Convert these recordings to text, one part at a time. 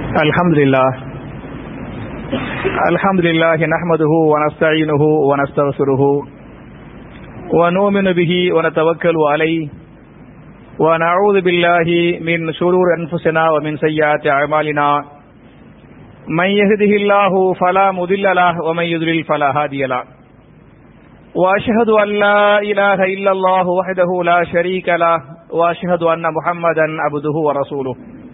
الحمد لله الحمد لله نحمده ونستعينه ونستغفره ونؤمن به ونتوكل عليه ونعوذ بالله من شرور أنفسنا ومن سيئات أعمالنا من يهده الله فلا مضل له ومن يضلل فلا هادي له وأشهد أن لا إله إلا الله وحده لا شريك له وأشهد أن محمدا عبده ورسوله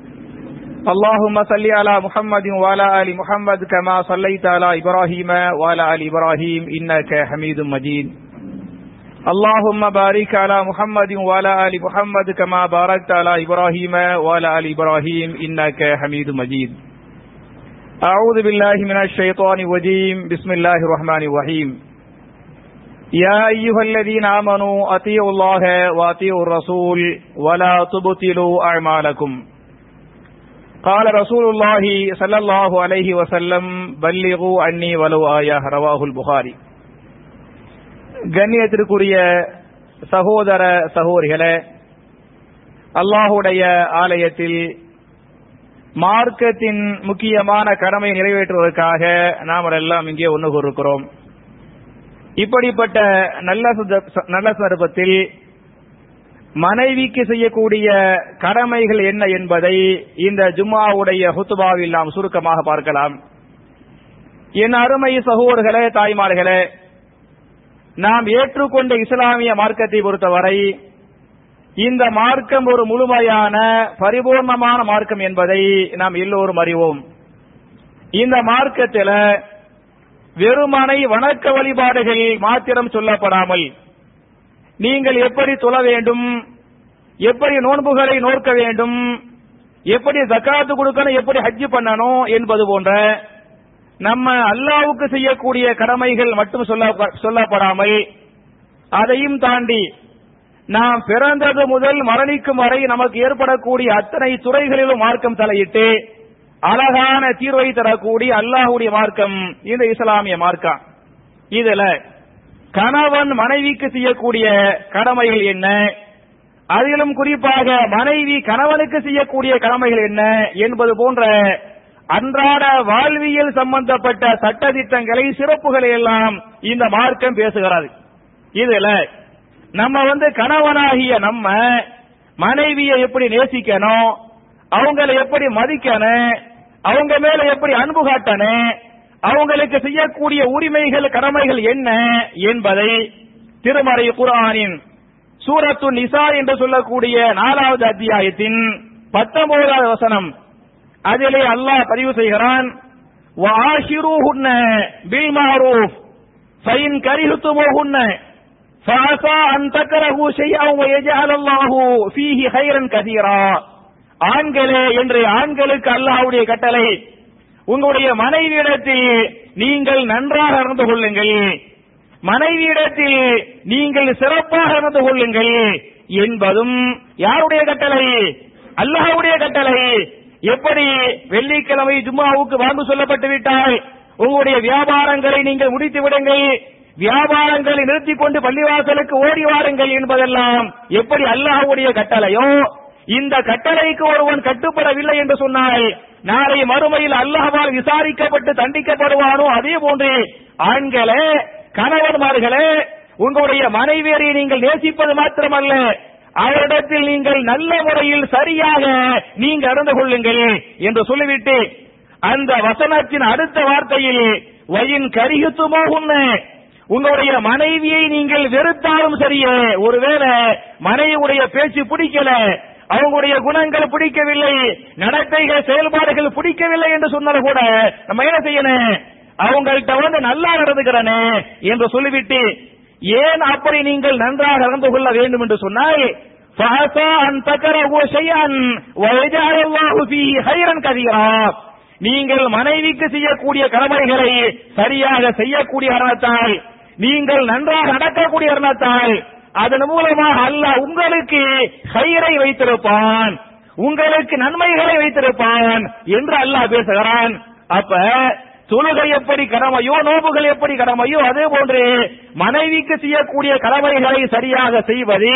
اللهم صل على محمد وعلى آل محمد كما صليت على إبراهيم وعلى آل إبراهيم إنك حميد مجيد اللهم بارك على محمد وعلى آل محمد كما باركت على إبراهيم وعلى آل إبراهيم إنك حميد مجيد أعوذ بالله من الشيطان الرجيم بسم الله الرحمن الرحيم يا أيها الذين آمنوا أطيعوا الله وأطيعوا الرسول ولا تبطلوا أعمالكم قال رسول الله صلى الله عليه وسلم بلغوا عني ولو آية رواه البخاري கண்ணியத்திற்குரிய சகோதர சகோதரிகளே அல்லாஹுடைய ஆலயத்தில் மார்க்கத்தின் முக்கியமான கடமை நிறைவேற்றுவதற்காக நாம் எல்லாம் இங்கே ஒன்று கூறுகிறோம் இப்படிப்பட்ட நல்ல நல்ல சந்தர்ப்பத்தில் மனைவிக்கு செய்யக்கூடிய கடமைகள் என்ன என்பதை இந்த ஜும்மாவுடைய ஹுத்துபாவில் நாம் சுருக்கமாக பார்க்கலாம் என் அருமை சகோதரர்களே தாய்மார்களே நாம் ஏற்றுக்கொண்ட இஸ்லாமிய மார்க்கத்தை பொறுத்தவரை இந்த மார்க்கம் ஒரு முழுமையான பரிபூர்ணமான மார்க்கம் என்பதை நாம் எல்லோரும் அறிவோம் இந்த மார்க்கத்தில் வெறுமனை வணக்க வழிபாடுகள் மாத்திரம் சொல்லப்படாமல் நீங்கள் எப்படி தொழ வேண்டும் எப்படி நோன்புகளை நோக்க வேண்டும் எப்படி ஜக்காத்து கொடுக்கணும் எப்படி ஹஜ்ஜு பண்ணணும் என்பது போன்ற நம்ம அல்லாவுக்கு செய்யக்கூடிய கடமைகள் மட்டும் சொல்ல சொல்லப்படாமல் அதையும் தாண்டி நாம் பிறந்தது முதல் மரணிக்கும் வரை நமக்கு ஏற்படக்கூடிய அத்தனை துறைகளிலும் மார்க்கம் தலையிட்டு அழகான தீர்வை தரக்கூடிய அல்லாஹுடைய மார்க்கம் இந்த இஸ்லாமிய மார்க்கம் இதுல கணவன் மனைவிக்கு செய்யக்கூடிய கடமைகள் என்ன அதிலும் குறிப்பாக மனைவி கணவனுக்கு செய்யக்கூடிய கடமைகள் என்ன என்பது போன்ற அன்றாட வாழ்வியல் சம்பந்தப்பட்ட சட்டதிட்டங்களை சிறப்புகளை எல்லாம் இந்த மார்க்கம் பேசுகிறது இதுல நம்ம வந்து கணவனாகிய நம்ம மனைவியை எப்படி நேசிக்கணும் அவங்களை எப்படி மதிக்கணும் அவங்க மேல எப்படி அன்பு காட்டணும் அவங்களுக்கு செய்யக்கூடிய உரிமைகள் கடமைகள் என்ன என்பதை திருமறை குரானின் சூரத்து நிசா என்று சொல்லக்கூடிய நாலாவது அத்தியாயத்தின் பத்தொன்பதாவது வசனம் அதிலே அல்லாஹ் பதிவு செய்கிறான் وَعَاشِرُوهُنَّ بِالْمَعْرُوفِ فَإِنْ كَرِهْتُمُوهُنَّ فَعَسَى أَنْ تَكْرَهُوا شَيْئًا وَيَجْعَلَ اللَّهُ فِيهِ خَيْرًا كَثِيرًا ஆண்களே என்று ஆண்களுக்கு அல்லாஹ்வுடைய கட்டளை உங்களுடைய மனைவியிடத்தில் நீங்கள் நன்றாக நடந்து கொள்ளுங்கள் மனைவியிடத்தில் நீங்கள் சிறப்பாக நடந்து கொள்ளுங்கள் என்பதும் யாருடைய கட்டளை அல்லாஹ்வுடைய கட்டளை எப்படி வெள்ளிக்கிழமை ஜும்மாவுக்கு வாங்கு சொல்லப்பட்டு விட்டால் உங்களுடைய வியாபாரங்களை நீங்கள் முடித்து விடுங்கள் வியாபாரங்களை நிறுத்திக் கொண்டு பள்ளிவாசலுக்கு ஓடி வாருங்கள் என்பதெல்லாம் எப்படி அல்லாஹ்வுடைய கட்டளையோ இந்த கட்டளைக்கு ஒருவன் கட்டுப்படவில்லை என்று சொன்னால் நாளை மறுமையில் அல்லாஹ்வால் விசாரிக்கப்பட்டு தண்டிக்கப்படுவானோ அதே போன்று ஆண்களே கணவன்மார்களே உங்களுடைய மனைவியரை நீங்கள் நேசிப்பது மாத்திரமல்ல அவரிடத்தில் நீங்கள் நல்ல முறையில் சரியாக நீங்க நடந்து கொள்ளுங்கள் என்று சொல்லிவிட்டு அந்த வசனத்தின் அடுத்த வார்த்தையில் வயின் கரிகுத்துமோ உன்ன உங்களுடைய மனைவியை நீங்கள் வெறுத்தாலும் சரியே ஒருவேளை மனைவியுடைய பேச்சு பிடிக்கல அவங்களுடைய குணங்கள் பிடிக்கவில்லை நடத்தைகள் செயல்பாடுகள் பிடிக்கவில்லை என்று சொன்னாலும் கூட நம்ம என்ன செய்யணும் அவங்கள்ட்ட வந்து நல்லா நடந்துக்கிறனே என்று சொல்லிவிட்டு ஏன் அப்படி நீங்கள் நன்றாக நடந்து கொள்ள வேண்டும் என்று சொன்னால் நீங்கள் மனைவிக்கு செய்யக்கூடிய கடமைகளை சரியாக செய்யக்கூடிய காரணத்தால் நீங்கள் நன்றாக நடக்கக்கூடிய காரணத்தால் அதன் மூலமாக அல்லாஹ் உங்களுக்கு கயிறை வைத்திருப்பான் உங்களுக்கு நன்மைகளை வைத்திருப்பான் என்று அல்லாஹ் பேசுகிறான் அப்ப தொழுகை எப்படி கடமையோ நோம்புகள் எப்படி கடமையோ அதே போன்று மனைவிக்கு செய்யக்கூடிய கடமைகளை சரியாக செய்வது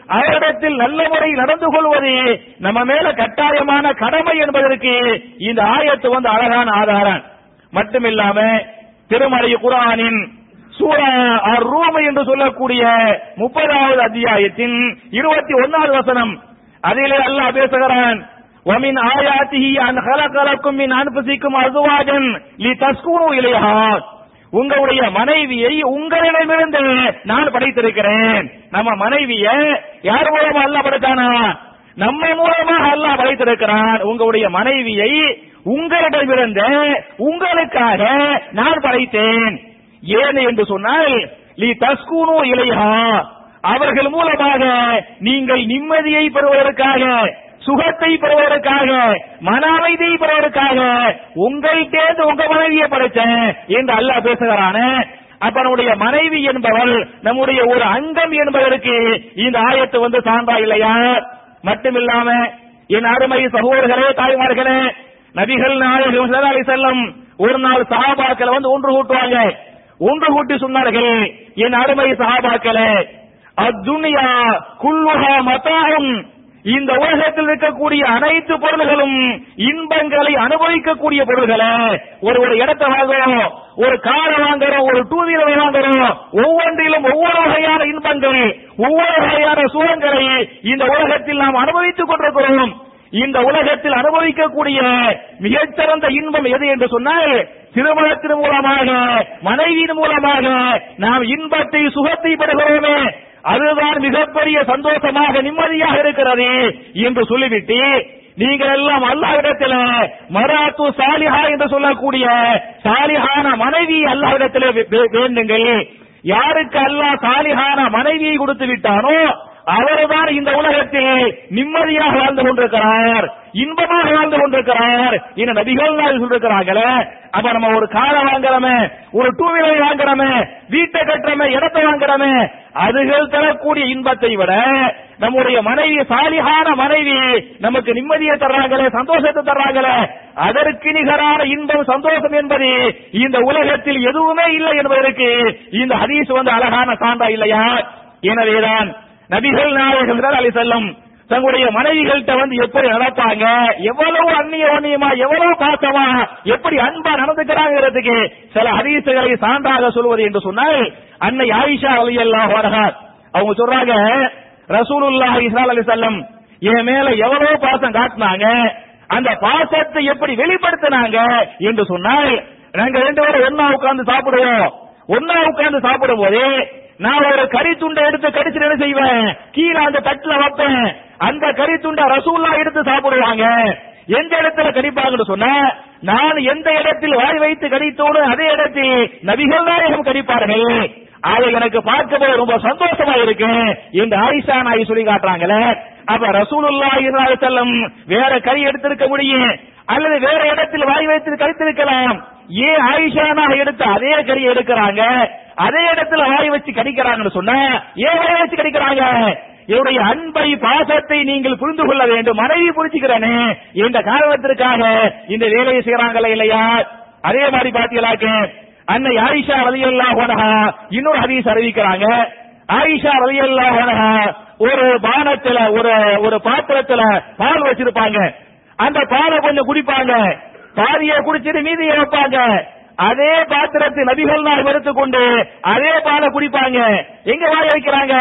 அவரிடத்தில் நல்ல முறையில் நடந்து கொள்வது நம்ம மேல கட்டாயமான கடமை என்பதற்கு இந்த ஆயத்து வந்து அழகான ஆதாரம் மட்டுமில்லாம திருமலை குரானின் சூரா ரூமை என்று சொல்லக்கூடிய முப்பதாவது அத்தியாயத்தின் இருபத்தி ஒன்னாவது வசனம் அதிலே அல்லாஹ் பேசுகிறான் ومن آياته أن خلق لكم من أنفسكم أزواجا لتسكنوا إليها உங்களுடைய மனைவியை உங்களிடமிருந்து நான் படைத்திருக்கிறேன் நம்ம மனைவிய யார் மூலமா அல்லாஹ் படைத்தானா நம்மை மூலமாக அல்லாஹ் படைத்திருக்கிறான் உங்களுடைய மனைவியை உங்களிடமிருந்து உங்களுக்காக நான் படைத்தேன் ஏன் என்று சொன்னால் லி தஸ்கூனு இலைஹா அவர்கள் மூலமாக நீங்கள் நிம்மதியை பெறுவதற்காக சுகத்தை பெறுவதற்காக மன அமைதியை பெறுவதற்காக உங்கள்கிட்ட உங்க மனைவியை படைச்சேன் என்று அல்லாஹ் பேசுகிறான அப்ப நம்முடைய மனைவி என்பவள் நம்முடைய ஒரு அங்கம் என்பதற்கு இந்த ஆயத்து வந்து சான்றா இல்லையா மட்டுமில்லாம என் அருமை சகோதரர்களே தாய்மார்களே நபிகள் நாயகம் ஸல்லல்லாஹு அலைஹி வஸல்லம் ஒரு நாள் சஹாபாக்களை வந்து ஒன்று கூட்டுவாங்க ஒன்று கூட்டி சொன்னார்கள் என் அருமை சஹாபாக்களே அத்துனியா குல்லுஹா மதாவும் இந்த உலகத்தில் இருக்கக்கூடிய அனைத்து பொருள்களும் இன்பங்களை அனுபவிக்கக்கூடிய பொருள்களை ஒரு ஒரு இடத்தை வாங்குறோம் ஒரு காரை வாங்குறோம் ஒரு டூ வீலர் வாங்குறோம் ஒவ்வொன்றிலும் ஒவ்வொரு வகையான இன்பங்கள் ஒவ்வொரு வகையான சுகங்களை இந்த உலகத்தில் நாம் அனுபவித்துக் கொண்டிருக்கிறோம் இந்த உலகத்தில் அனுபவிக்கக்கூடிய மிகச்சிறந்த இன்பம் எது என்று சொன்னால் திருமணத்தின் மூலமாக மனைவியின் மூலமாக நாம் இன்பத்தை சுகத்தை பெறுகிறோமே அதுதான் மிகப்பெரிய சந்தோஷமாக நிம்மதியாக இருக்கிறது என்று சொல்லிவிட்டு நீங்கள் எல்லாம் அல்லாவிடத்தில் மராத்து சாலிஹா என்று சொல்லக்கூடிய சாலிஹான மனைவி அல்லாவிடத்தில் வேண்டுங்கள் யாருக்கு அல்லாஹ் சாலிஹான மனைவியை கொடுத்து விட்டானோ அவர்தான் இந்த உலகத்தில் நிம்மதியாக வாழ்ந்து கொண்டிருக்கிறார் இன்பமாக வாழ்ந்து கொண்டிருக்கிறார் இந்த நபிகள் நாள் சொல்லிருக்கிறாங்களே அப்ப நம்ம ஒரு காரை வாங்குறோமே ஒரு டூ வீலர் வாங்குறோமே வீட்டை கட்டுறோமே இடத்தை வாங்குறோமே அதுகள் தரக்கூடிய இன்பத்தை விட நம்முடைய மனைவி சாலிகான மனைவி நமக்கு நிம்மதியை தர்றாங்களே சந்தோஷத்தை தர்றாங்களே அதற்கு நிகரான இன்பம் சந்தோஷம் என்பது இந்த உலகத்தில் எதுவுமே இல்லை என்பதற்கு இந்த ஹதீஸ் வந்து அழகான சான்றா இல்லையா எனவேதான் நபிகள் நாயகம் அலி செல்லம் தங்களுடைய மனைவிகள்கிட்ட வந்து எப்படி நடப்பாங்க எவ்வளவு அந்நிய ஒன்னியமா எவ்வளவு பாசமா எப்படி அன்பா நடந்துக்கிறாங்கிறதுக்கு சில ஹதீசுகளை சான்றாக சொல்வது என்று சொன்னால் அன்னை ஆயிஷா அலி அல்லாஹ் அவங்க சொல்றாங்க ரசூலுல்லாஹ் இஸ்லாம் அலி செல்லம் என் மேல எவ்வளவு பாசம் காட்டினாங்க அந்த பாசத்தை எப்படி வெளிப்படுத்தினாங்க என்று சொன்னால் நாங்க ரெண்டு பேரும் ஒன்னா உட்கார்ந்து சாப்பிடுவோம் ஒன்னா உட்கார்ந்து சாப்பிடும் போது நான் ஒரு கறி துண்டை எடுத்து கடிச்சு என்ன செய்வேன் கீழே அந்த தட்டுல வைப்பேன் அந்த கறி துண்டை ரசூல்லா எடுத்து சாப்பிடுவாங்க எந்த இடத்துல கடிப்பாங்கன்னு சொன்னா நான் எந்த இடத்தில் வாய் வைத்து கடித்தோடு அதே இடத்தில் நபிகள் நாயகம் கடிப்பார்கள் அதை எனக்கு பார்க்கவே ரொம்ப சந்தோஷமா இருக்கு என்று ஆயிஷா நாய் சொல்லி காட்டுறாங்களே அப்ப ரசூலுல்லா செல்லம் வேற கறி எடுத்திருக்க முடியும் அல்லது வேற இடத்தில் வாய் வைத்து கடித்திருக்கலாம் ஏன் ஆயிஷானாக எடுத்து அதே கறி எடுக்கிறாங்க அதே இடத்துல வாய் வச்சு கடிக்கிறாங்கன்னு சொன்ன ஏன் வாய் வச்சு கடிக்கிறாங்க என்னுடைய அன்பை பாசத்தை நீங்கள் புரிந்து கொள்ள வேண்டும் மனைவி புரிஞ்சுக்கிறேனே என்ற காரணத்திற்காக இந்த வேலையை செய்யறாங்களா இல்லையா அதே மாதிரி பாத்தீங்களாக்க அன்னை ஆயிஷா ரதி அல்லாஹா இன்னொரு ஹதீஸ் அறிவிக்கிறாங்க ஆயிஷா ரதி அல்லாஹா ஒரு பானத்துல ஒரு ஒரு பாத்திரத்துல பால் வச்சிருப்பாங்க அந்த பாலை கொஞ்சம் குடிப்பாங்க பாதிய குடிச்சிட்டு மீதியை வைப்பாங்க அதே பாத்திரத்தை நபிகள் நாள் எடுத்துக்கொண்டு அதே பாலை குடிப்பாங்க எங்க வாய் வைக்கிறாங்க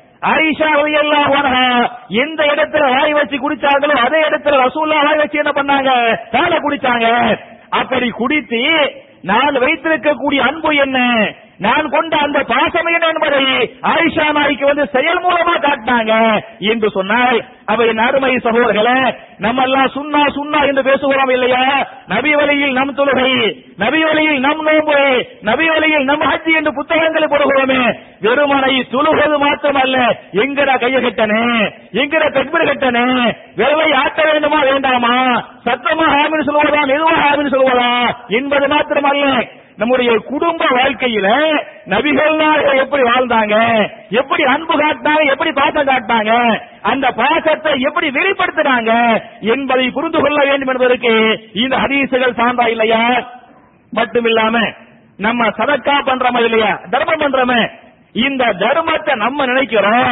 ஆயிஷா எல்லாம் எந்த இடத்துல வாய் வச்சு குடிச்சாங்களோ அதே இடத்துல ரசூல்லா வாய் வச்சு என்ன பண்ணாங்க பாலை குடிச்சாங்க அப்படி குடித்து நான் வைத்திருக்கக்கூடிய அன்பு என்ன நான் கொண்ட அந்த பாசம் என்ன என்பதை ஆயிஷா நாய்க்கு வந்து செயல் மூலமா காட்டினாங்க என்று சொன்னால் அவ என் அருமை சகோதரர்களே நம்ம எல்லாம் சுண்ணா சுண்ணா என்று பேசுகிறோம் இல்லையா நபி வழியில் நம் தொழுகை நபி வழியில் நம் நோம்பு நபி வழியில் நம் ஹஜ்ஜி என்று புத்தகங்களை போடுகிறோமே வெறுமனை தொழுகிறது மாத்திரமல்ல எங்கடா கைய கட்டனே எங்கடா தக்பீர் கட்டனே விரலை ஆட்ட வேண்டுமா வேண்டாமா சத்தமா ஹாமின்னு சொல்லுவதா மெதுவா ஹாமின்னு சொல்லுவதா என்பது மாத்திரமல்ல நம்முடைய குடும்ப வாழ்க்கையில நபிகள் எப்படி வாழ்ந்தாங்க எப்படி அன்பு காட்டினாங்க எப்படி பாசம் காட்டினாங்க அந்த பாசத்தை எப்படி வெளிப்படுத்தினாங்க என்பதை புரிந்து கொள்ள வேண்டும் என்பதற்கு இந்த ஹதீசுகள் சான்றா இல்லையா மட்டுமில்லாம நம்ம சதக்கா பண்றோமா இல்லையா தர்மம் பண்றோமே இந்த தர்மத்தை நம்ம நினைக்கிறோம்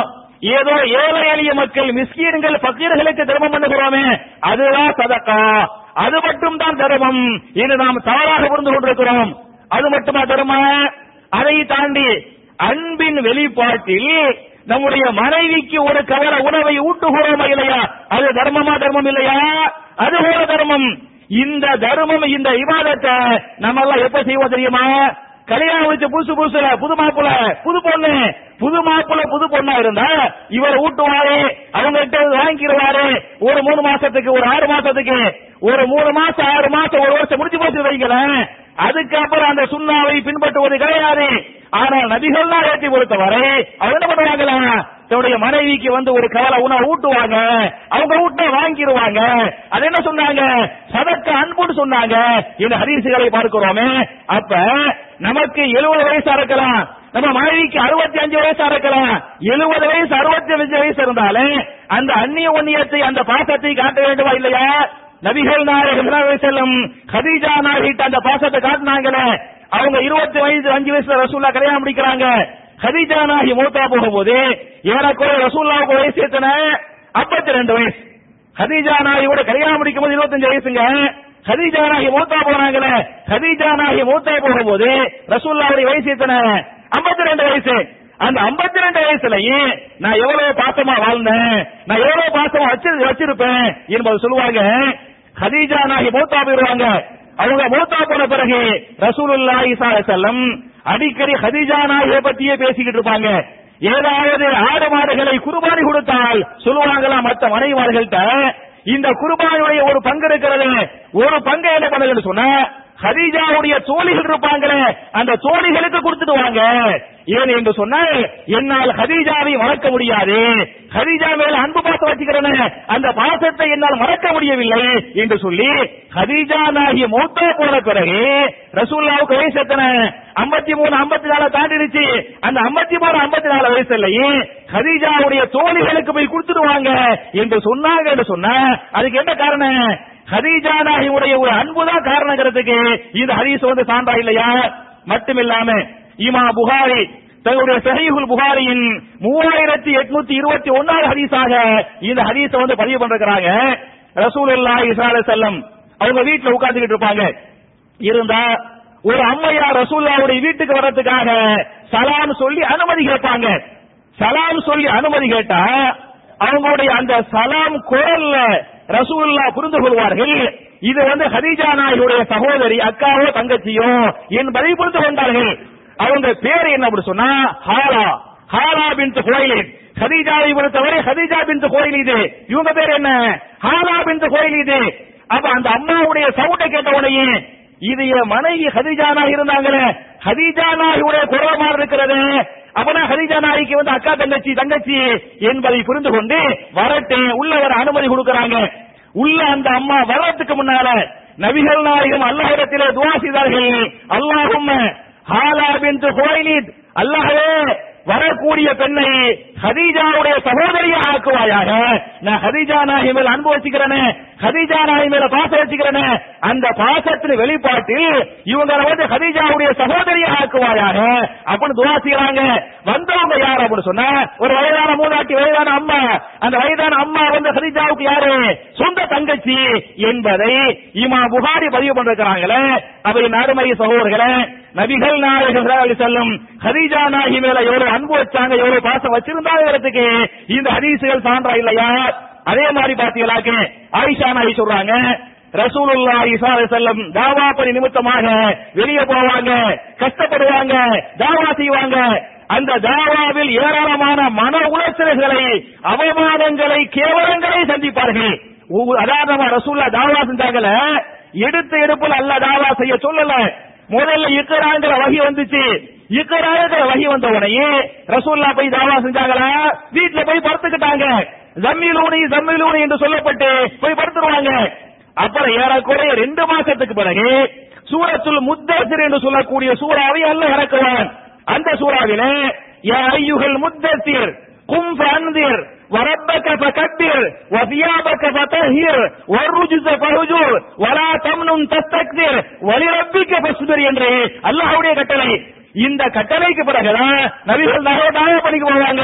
ஏதோ ஏழை எளிய மக்கள் மிஸ்கீன்கள் பக்கீர்களுக்கு தர்மம் பண்ணுகிறோமே அதுதான் சதக்கா அது மட்டும் தான் தர்மம் என்று நாம் தவறாக புரிந்து கொண்டிருக்கிறோம் அது மட்டுமா தர்மம் அதை தாண்டி அன்பின் வெளிப்பாட்டில் நம்முடைய மனைவிக்கு ஒரு கவர உணவை ஊட்டுகிறோமா இல்லையா அது தர்மமா தர்மம் இல்லையா அது போல தர்மம் இந்த தர்மம் இந்த இவாதத்தை நம்ம எல்லாம் எப்ப செய்வோம் தெரியுமா கல்யாணம் வச்சு புதுசு புதுசுல புது மாப்பிள்ள புது பொண்ணு புது மாப்பிள்ள புது பொண்ணா இருந்தா இவர் ஊட்டுவாரு அவங்க கிட்ட வாங்கிடுவாரு ஒரு மூணு மாசத்துக்கு ஒரு ஆறு மாசத்துக்கு ஒரு மூணு மாசம் ஆறு மாசம் ஒரு வருஷம் முடிச்சு போச்சு வைங்களேன் அதுக்கப்புறம் அந்த சுண்ணாவை பின்பற்றுவது கிடையாது ஆனால் நபிகள் நாயகத்தை பொறுத்தவரை அவங்க என்ன பண்ணுவாங்களா தன்னுடைய மனைவிக்கு வந்து ஒரு கவலை உணவு ஊட்டுவாங்க அவங்க ஊட்ட வாங்கிடுவாங்க அது என்ன சொன்னாங்க சதக்க அன்புன்னு சொன்னாங்க இந்த ஹரிசுகளை பார்க்கிறோமே அப்ப நமக்கு எழுபது வயசா இருக்கலாம் நம்ம மனைவிக்கு அறுபத்தி அஞ்சு வயசா இருக்கலாம் எழுபது வயசு அறுபத்தி அஞ்சு வயசு இருந்தாலும் அந்த அந்நிய ஒன்னியத்தை அந்த பாசத்தை காட்ட வேண்டுமா இல்லையா நபிகள் நாயகம் செல்லும் ஹதீஜா நாயகிட்ட அந்த பாசத்தை காட்டினாங்களே அவங்க இருபத்தி வயசு அஞ்சு வயசுல ரசூல்லா கல்யாணம் முடிக்கிறாங்க ஹதீஜா நாயகி மூத்தா போகும்போது ஏறக்குறைய ரசூல்லாவுக்கு வயசு எத்தனை ஐம்பத்தி ரெண்டு வயசு ஹதீஜா நாயகியோட கல்யாணம் முடிக்கும் போது இருபத்தஞ்சு வயசுங்க ஹதீஜா நாயகி மூத்தா போனாங்களே ஹதீஜா நாயகி மூத்தா போகும்போது ரசூல்லாவுடைய வயசு எத்தனை ஐம்பத்தி ரெண்டு வயசு அந்த 52 ரெண்டு வயசுலயும் நான் எவ்வளவு பாசமா வாழ்ந்தேன் நான் எவ்வளவு பாசமா வச்சு வச்சிருப்பேன் என்பது சொல்லுவாங்க ஹதீஜா நாயகி மூத்தா போயிருவாங்க அவங்க மூத்தா போன பிறகு ரசூலுல்லாஹி ஸல்லல்லாஹு அலைஹி வஸல்லம் அடிக்கடி ஹதீஜா நாயகியை பத்தியே பேசிக்கிட்டு இருப்பாங்க ஏதாவது ஆடு மாடுகளை குர்பானி கொடுத்தால் சொல்லுவாங்களா மற்ற மனைவிமார்கள்ட்ட இந்த குர்பானுடைய ஒரு பங்கு இருக்கிறது ஒரு பங்கை என்ன பண்ணுதுன்னு சொன்னா ஹதீஜாவுடைய தோழிகள் இருப்பாங்களே அந்த தோழிகளுக்கு கொடுத்துட்டு வாங்க ஏன் என்று சொன்னால் என்னால் ஹதீஜாவை மறக்க முடியாது ஹதீஜா மேல அன்பு பாசம் வச்சுக்கிறேன் அந்த பாசத்தை என்னால் மறக்க முடியவில்லை என்று சொல்லி ஹதீஜா நாகிய மூத்தா போன பிறகு ரசூல்லாவுக்கு வயசு எத்தனை ஐம்பத்தி மூணு ஐம்பத்தி நாலு தாண்டிடுச்சு அந்த ஐம்பத்தி மூணு ஐம்பத்தி நாலு வயசுலயே ஹதீஜாவுடைய தோழிகளுக்கு போய் கொடுத்துடுவாங்க என்று சொன்னாங்க என்று சொன்னா அதுக்கு என்ன காரணம் ஹதீஜா நாகியுடைய ஒரு அன்புதான் காரணங்கிறதுக்கு இந்த ஹதீஸ் வந்து சான்றா இல்லையா மட்டுமில்லாம இமா புகாரி தன்னுடைய சஹீஹுல் புகாரியின் மூவாயிரத்தி எட்நூத்தி இருபத்தி ஒன்னாவது ஹதீஸாக இந்த ஹதீஸ வந்து பதிவு பண்றாங்க ரசூலுல்லாஹி ஸல்லல்லாஹு அலைஹி வஸல்லம் அவங்க வீட்டுல உட்கார்ந்துகிட்டு இருப்பாங்க இருந்தா ஒரு அம்மையா ரசூல்லாவுடைய வீட்டுக்கு வர்றதுக்காக சலாம் சொல்லி அனுமதி கேட்பாங்க சலாம் சொல்லி அனுமதி கேட்டா அவங்களுடைய அந்த சலாம் குரல்ல ரசூல்லா புரிந்து கொள்வார்கள் இது வந்து ஹதீஜா நாயுடைய சகோதரி அக்காவோ தங்கச்சியோ என்பதை புரிந்து கொண்டார்கள் அவங்க பேர் என்ன அப்படி சொன்னா ஹாலா ஹாலா பின் ஹுவைலித் ஹதீஜாவை பொறுத்தவரை ஹதீஜா பின் இது இவங்க பேர் என்ன ஹாலா பின் இது அப்ப அந்த அம்மாவுடைய சவுண்டை கேட்ட உடனே இது என் மனைவி ஹதீஜா நாய் இருந்தாங்களே ஹதீஜா நாயுடைய குரல் மாதிரி இருக்கிறது அப்பனா ஹதீஜா நாய்க்கு வந்து அக்கா தங்கச்சி தங்கச்சி என்பதை புரிந்து கொண்டு வரட்டு உள்ள வர அனுமதி கொடுக்கறாங்க உள்ள அந்த அம்மா வர்றதுக்கு முன்னால நபிகள் நாயகம் அல்லாஹிடத்திலே துவா செய்தார்கள் அல்லாஹும் ஹாலா பின் ஹுவைலித் அல்லாஹ்வே வரக்கூடிய பெண்ணை ஹதீஜாவுடைய சகோதரியா ஆக்குவாயாக நான் ஹதீஜா நாயகி மேல அன்பு வச்சுக்கிறேனே ஹதீஜா நாயகி மேல பாசம் வச்சுக்கிறேனே அந்த பாசத்தின் வெளிப்பாட்டில் இவங்க வந்து ஹதீஜாவுடைய சகோதரியா ஆக்குவாயாக அப்படின்னு துவா செய்யறாங்க வந்தவங்க யார் அப்படின்னு சொன்னா ஒரு வயதான மூதாட்டி வயதான அம்மா அந்த வயதான அம்மா வந்து ஹதீஜாவுக்கு யாரு சொந்த தங்கச்சி என்பதை இமா புகாரி பதிவு பண்றாங்களே அவை நறுமை சகோதரர்களே நபிகள் நாயகம் செல்லும் ஹதீஜா நாயகி மேல எவ்வளவு அன்பு வச்சாங்க எவ்வளவு பாசம் வச்சிருந்தாங்கிறதுக்கு இந்த ஹதீசுகள் சான்றா இல்லையா அதே மாதிரி பாத்தீங்களாக்கு ஆயிஷா நாயகி சொல்றாங்க ரசூலுல்லாஹி ஸல்லல்லாஹு அலைஹி வஸல்லம் தாவா பணி நிமித்தமாக வெளியே போவாங்க கஷ்டப்படுவாங்க தாவா செய்வாங்க அந்த தாவாவில் ஏராளமான மன உளைச்சல்களை அவமானங்களை கேவலங்களை சந்திப்பார்கள் ஒவ்வொரு- அதாவது நம்ம ரசூல்லா தாவா செஞ்சாங்கல எடுத்த எடுப்புல அல்ல தாவா செய்ய சொல்லல முதல்ல இக்கராங்கிற வகை வந்துச்சு இக்கராங்கிற வகை வந்த உடனே ரசூல்லா போய் தாவா செஞ்சாங்களா வீட்டுல போய் படுத்துக்கிட்டாங்க ஜம்மிலூனி ஜம்மிலூனி என்று சொல்லப்பட்டு போய் படுத்துருவாங்க அப்புறம் ஏறக்குறைய ரெண்டு மாசத்துக்கு பிறகு சூரத்துல் முத்தசிர் என்று சொல்லக்கூடிய சூறாவை அல்ல இறக்குவான் அந்த சூறாவிலே யா ஐயுகள் முத்தசிர் கும் ஃபன்திர் وربك فكبر وثيابك فطهر والرجز فهجر ولا تمنن تستكبر ولربك فاصبر என்று அல்லாஹ்வுடைய கட்டளை இந்த கட்டளைக்கு பிறகுதான் நபிகள் நகோட்டாக பணிக்கு போவாங்க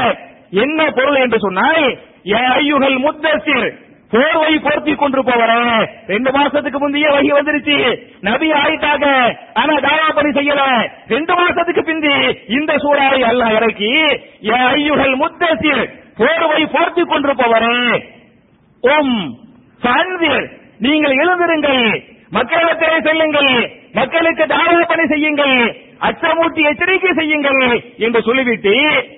என்ன பொருள் என்று சொன்னால் யா ஐயுகள் முத்தசிர் போர்வை போர்த்தி கொண்டு போவரே ரெண்டு மாசத்துக்கு முந்தைய வகி வந்துருச்சு நபி ஆயிட்டாங்க ஆனா தாவா பணி செய்யல ரெண்டு மாசத்துக்கு பிந்தி இந்த சூறாவை அல்லாஹ் இறக்கி யா ஐயுகள் முத்தசிர் போர்வை போர்த்தி கொண்டு போவரே ஓம் சான்வீர் நீங்கள் எழுந்திருங்கள் மக்களிடத்திலே செல்லுங்கள் மக்களுக்கு தாவா பணி செய்யுங்கள் அச்சமூட்டி எச்சரிக்கை செய்யுங்கள் என்று சொல்லிவிட்டு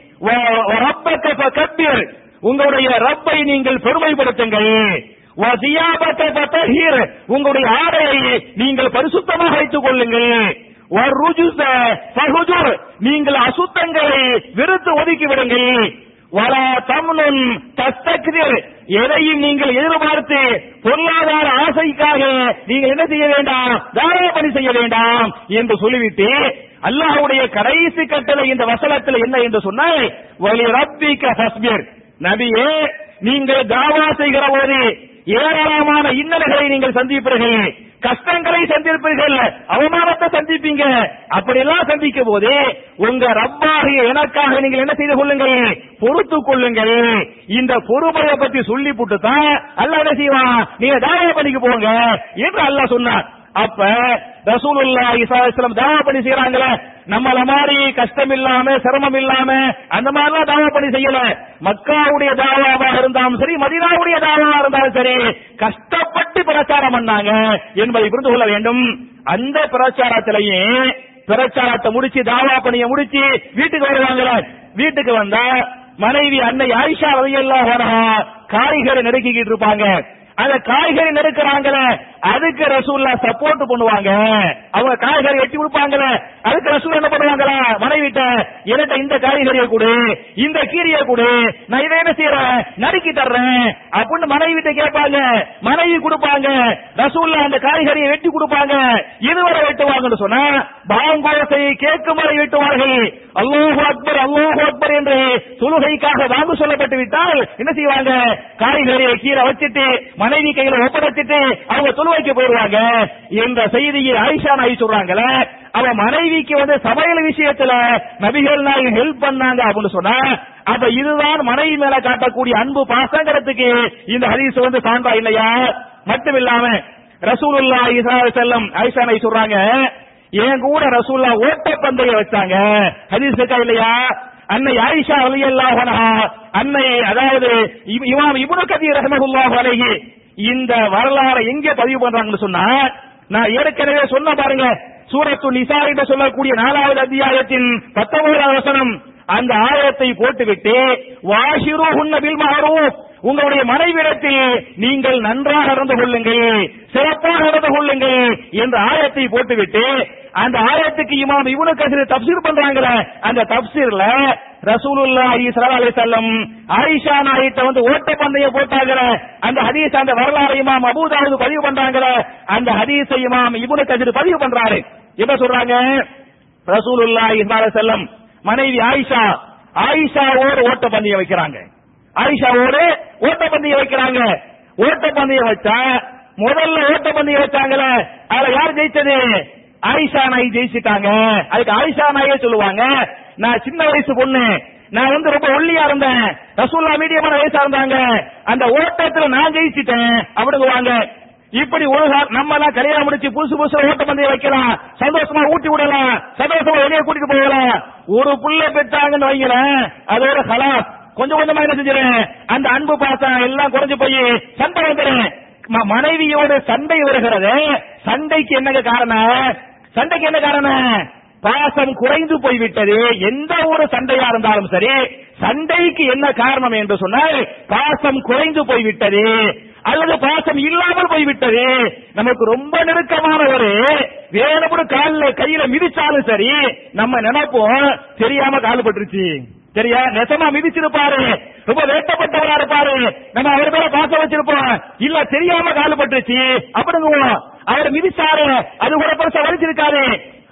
வ- வ- ரப்பக்க ஃபகப்பீர். உங்களுடைய ரப்பை நீங்கள் பெருமைப்படுத்துங்கள் வ தியாபக்க ஃபதஹீர். உங்களுடைய ஆடையை நீங்கள் பரிசுத்தமாக வைத்துக் கொள்ளுங்கள் வ ருஜுஸ ஃபஹுஜுர். நீங்கள் அசுத்தங்களை வெறுத்து ஒதுக்கி விடுங்கள் வலா தம்னுன் தஸ்தக்திர் எதையும் நீங்கள் எதிர்பார்த்து பொருளாதார ஆசைக்காக நீங்கள் என்ன செய்ய வேண்டாம் தாராள பணி செய்ய வேண்டாம் என்று சொல்லிவிட்டு அல்லாஹ்வுடைய கடைசி கட்டளை இந்த வசனத்தில் என்ன என்று சொன்னால் வலி ரப்பிக்க ஹஸ்பிர் நபியே நீங்கள் தாவா செய்கிற போது ஏராளமான இன்னல்களை நீங்கள் சந்திப்பீர்கள் கஷ்டங்களை சந்திப்பீர்கள் அவமானத்தை சந்திப்பீங்க அப்படியெல்லாம் சந்திக்கும் போது உங்க ரப்பாகிய எனக்காக நீங்கள் என்ன செய்து கொள்ளுங்கள் பொறுத்து கொள்ளுங்கள் இந்த பொறுமையை பத்தி சொல்லி போட்டு தான் அல்லாஹ் என்ன செய்வான் நீங்க தாவா பணிக்கு போங்க என்று அல்லாஹ் சொன்னார் அப்ப ரசூலுல்லாஹி ஸல்லல்லாஹு அலைஹி வஸல்லம் தாவா பணி செய்யறாங்களே நம்மள மாதிரி கஷ்டம் இல்லாம சிரமம் இல்லாம அந்த மாதிரிலாம் தாவா பணி செய்யல மக்காவுடைய தாவாவாக இருந்தாலும் சரி மதீனாவுடைய தாவாவா இருந்தாலும் சரி கஷ்டப்பட்டு பிரச்சாரம் பண்ணாங்க என்பதை புரிந்து கொள்ள வேண்டும் அந்த பிரச்சாரத்திலேயே பிரச்சாரத்தை முடிச்சு தாவா பணியை முடிச்சு வீட்டுக்கு வருவாங்கள வீட்டுக்கு வந்தா மனைவி அன்னை ஆயிஷா ரலியல்லாஹு அன்ஹா காய்கறி நெருக்கிக்கிட்டு இருப்பாங்க அந்த காய்கறி நெருக்கிறாங்களே அதுக்கு ரசூல்லா சப்போர்ட் பண்ணுவாங்க அவங்க காய்கறி வெட்டி கொடுப்பாங்களே அதுக்கு ரசூல் என்ன பண்ணுவாங்களா மனைவிட்ட என்கிட்ட இந்த காய்கறியை கொடு இந்த கீரையை கொடு நான் இதை என்ன செய்யறேன் நறுக்கி தர்றேன் அப்படின்னு மனைவிட்ட கேட்பாங்க மனைவி கொடுப்பாங்க ரசூல்லா அந்த காய்கறியை வெட்டி கொடுப்பாங்க இதுவரை வெட்டுவாங்கன்னு சொன்னா பாங்கோசை கேட்கும் வரை வெட்டுவார்கள் அல்லாஹு அக்பர் அல்லாஹு அக்பர் என்று தொழுகைக்காக வாங்க சொல்லப்பட்டு விட்டால் என்ன செய்வாங்க காய்கறியை கீரை வச்சுட்டு மனைவி கையில ஒப்படைச்சிட்டு அவங்க தொழுவைக்கு போயிடுவாங்க என்ற செய்தியை ஆயிஷா நாய் சொல்றாங்களே அவ மனைவிக்கு வந்து சமையல் விஷயத்துல நபிகள் நாயகம் ஹெல்ப் பண்ணாங்க அப்படின்னு சொன்னா அப்ப இதுதான் மனைவி மேல காட்டக்கூடிய அன்பு பாசங்கிறதுக்கு இந்த ஹதீஸ் வந்து சான்றா இல்லையா மட்டும் இல்லாம ரசூலுல்லா செல்லம் ஆயிஷா நாய் சொல்றாங்க என் கூட ரசூல்லா ஓட்டப்பந்தய வச்சாங்க ஹதீஸ் இருக்கா இல்லையா அன்னை ஆயிஷா ரலியல்லாஹு அன்ஹா அன்னை அதாவது இவ்- இமாம் இப்னு கதீர் ரஹ்மத்துல்லாஹி அலைஹி இந்த வரலாறை எங்க பதிவு பண்றாங்கன்னு சொன்னா நான் ஏற்கனவே சொன்ன பாருங்க சூரத்து நிசா என்று சொல்லக்கூடிய நாலாவது அத்தியாயத்தின் பத்தொன்பதாவது வசனம் அந்த ஆயத்தை போட்டுவிட்டு வாஷிரு பில் மஹரூப் உங்களுடைய மனைவிடத்தில் நீங்கள் நன்றாக நடந்து கொள்ளுங்கள் சிறப்பாக நடந்து கொள்ளுங்கள் என்ற ஆயத்தை போட்டுவிட்டு அந்த ஆயத்துக்கு இமாம் இவனு கசிர் தப்சீர் பண்றாங்களே அந்த தப்சீர்ல ரசூலுல்லாஹி ஸல்லல்லாஹு அலைஹி வஸல்லம் ஆயிஷா நாயிட்ட வந்து ஓட்ட பந்தயம் போட்டாங்கற அந்த ஹதீஸ் அந்த வரலாறு இமாம் அபூதாவுது பதிவு பண்றாங்கற அந்த ஹதீஸை இமாம் இப்னு கதிர் பதிவு பண்றாரு என்ன சொல்றாங்க ரசூலுல்லாஹி ஸல்லல்லாஹு அலைஹி வஸல்லம் மனைவி ஆயிஷா ஆயிஷாவோடு ஓட்ட பந்தயம் வைக்கிறாங்க ஆயிஷாவோடு ஓட்ட பந்தயம் வைக்கிறாங்க ஓட்ட பந்தயம் வச்சா முதல்ல ஓட்ட பந்தயம் வச்சாங்களே அதுல யார் ஜெயிச்சது ஆயிஷா நாய் ஜெயிச்சிட்டாங்க அதுக்கு ஆயிஷா நாயே சொல்லுவாங்க நான் சின்ன வயசு பொண்ணு நான் வந்து ரொம்ப ஒல்லியா இருந்தேன் ரசூல்லா மீடியமான வயசா இருந்தாங்க அந்த ஓட்டத்துல நான் ஜெயிச்சிட்டேன் அப்படிங்குவாங்க இப்படி ஒரு கா- நம்ம எல்லாம் கல்யாணம் முடிச்சு புதுசு புதுசு ஓட்ட பந்தயம் வைக்கலாம் சந்தோஷமா ஊட்டி விடலாம் சந்தோஷமா வெளியே கூட்டிட்டு போகலாம் ஒரு புள்ள பெற்றாங்கன்னு வைங்களேன் அதோட ஹலாஸ் கொஞ்சம் கொஞ்சமா என்ன செஞ்சிடறேன் அந்த அன்பு பாசம் எல்லாம் குறைஞ்சு போய் சண்டை வந்துடுறேன் ம- மனைவியோட சண்டை வருகிறது சண்டைக்கு என்னங்க காரணம் சண்டைக்கு என்ன காரணம் பாசம் குறைந்து போய்விட்டது எந்த ஒரு சண்டையா இருந்தாலும் சரி சண்டைக்கு என்ன காரணம் என்று சொன்னால் பாசம் குறைந்து போய்விட்டது அல்லது பாசம் இல்லாமல் போய்விட்டது நமக்கு ரொம்ப நெருக்கமானவர் வேணும்னு கால்ல கையில மிதிச்சாலும் சரி நம்ம நினைப்போம் தெரியாம கால் பட்டுருச்சு சரியா நெசமா மிதிச்சிருப்பாரு ரொம்ப வேட்டப்பட்டவரா இருப்பாரு நம்ம அவர் மேல பாசம் வச்சிருப்போம் இல்ல தெரியாம கால் பட்டுருச்சு அப்படிங்குவோம் அவர் மிதிச்சாரு அது கூட பெருசா வலிச்சிருக்காரு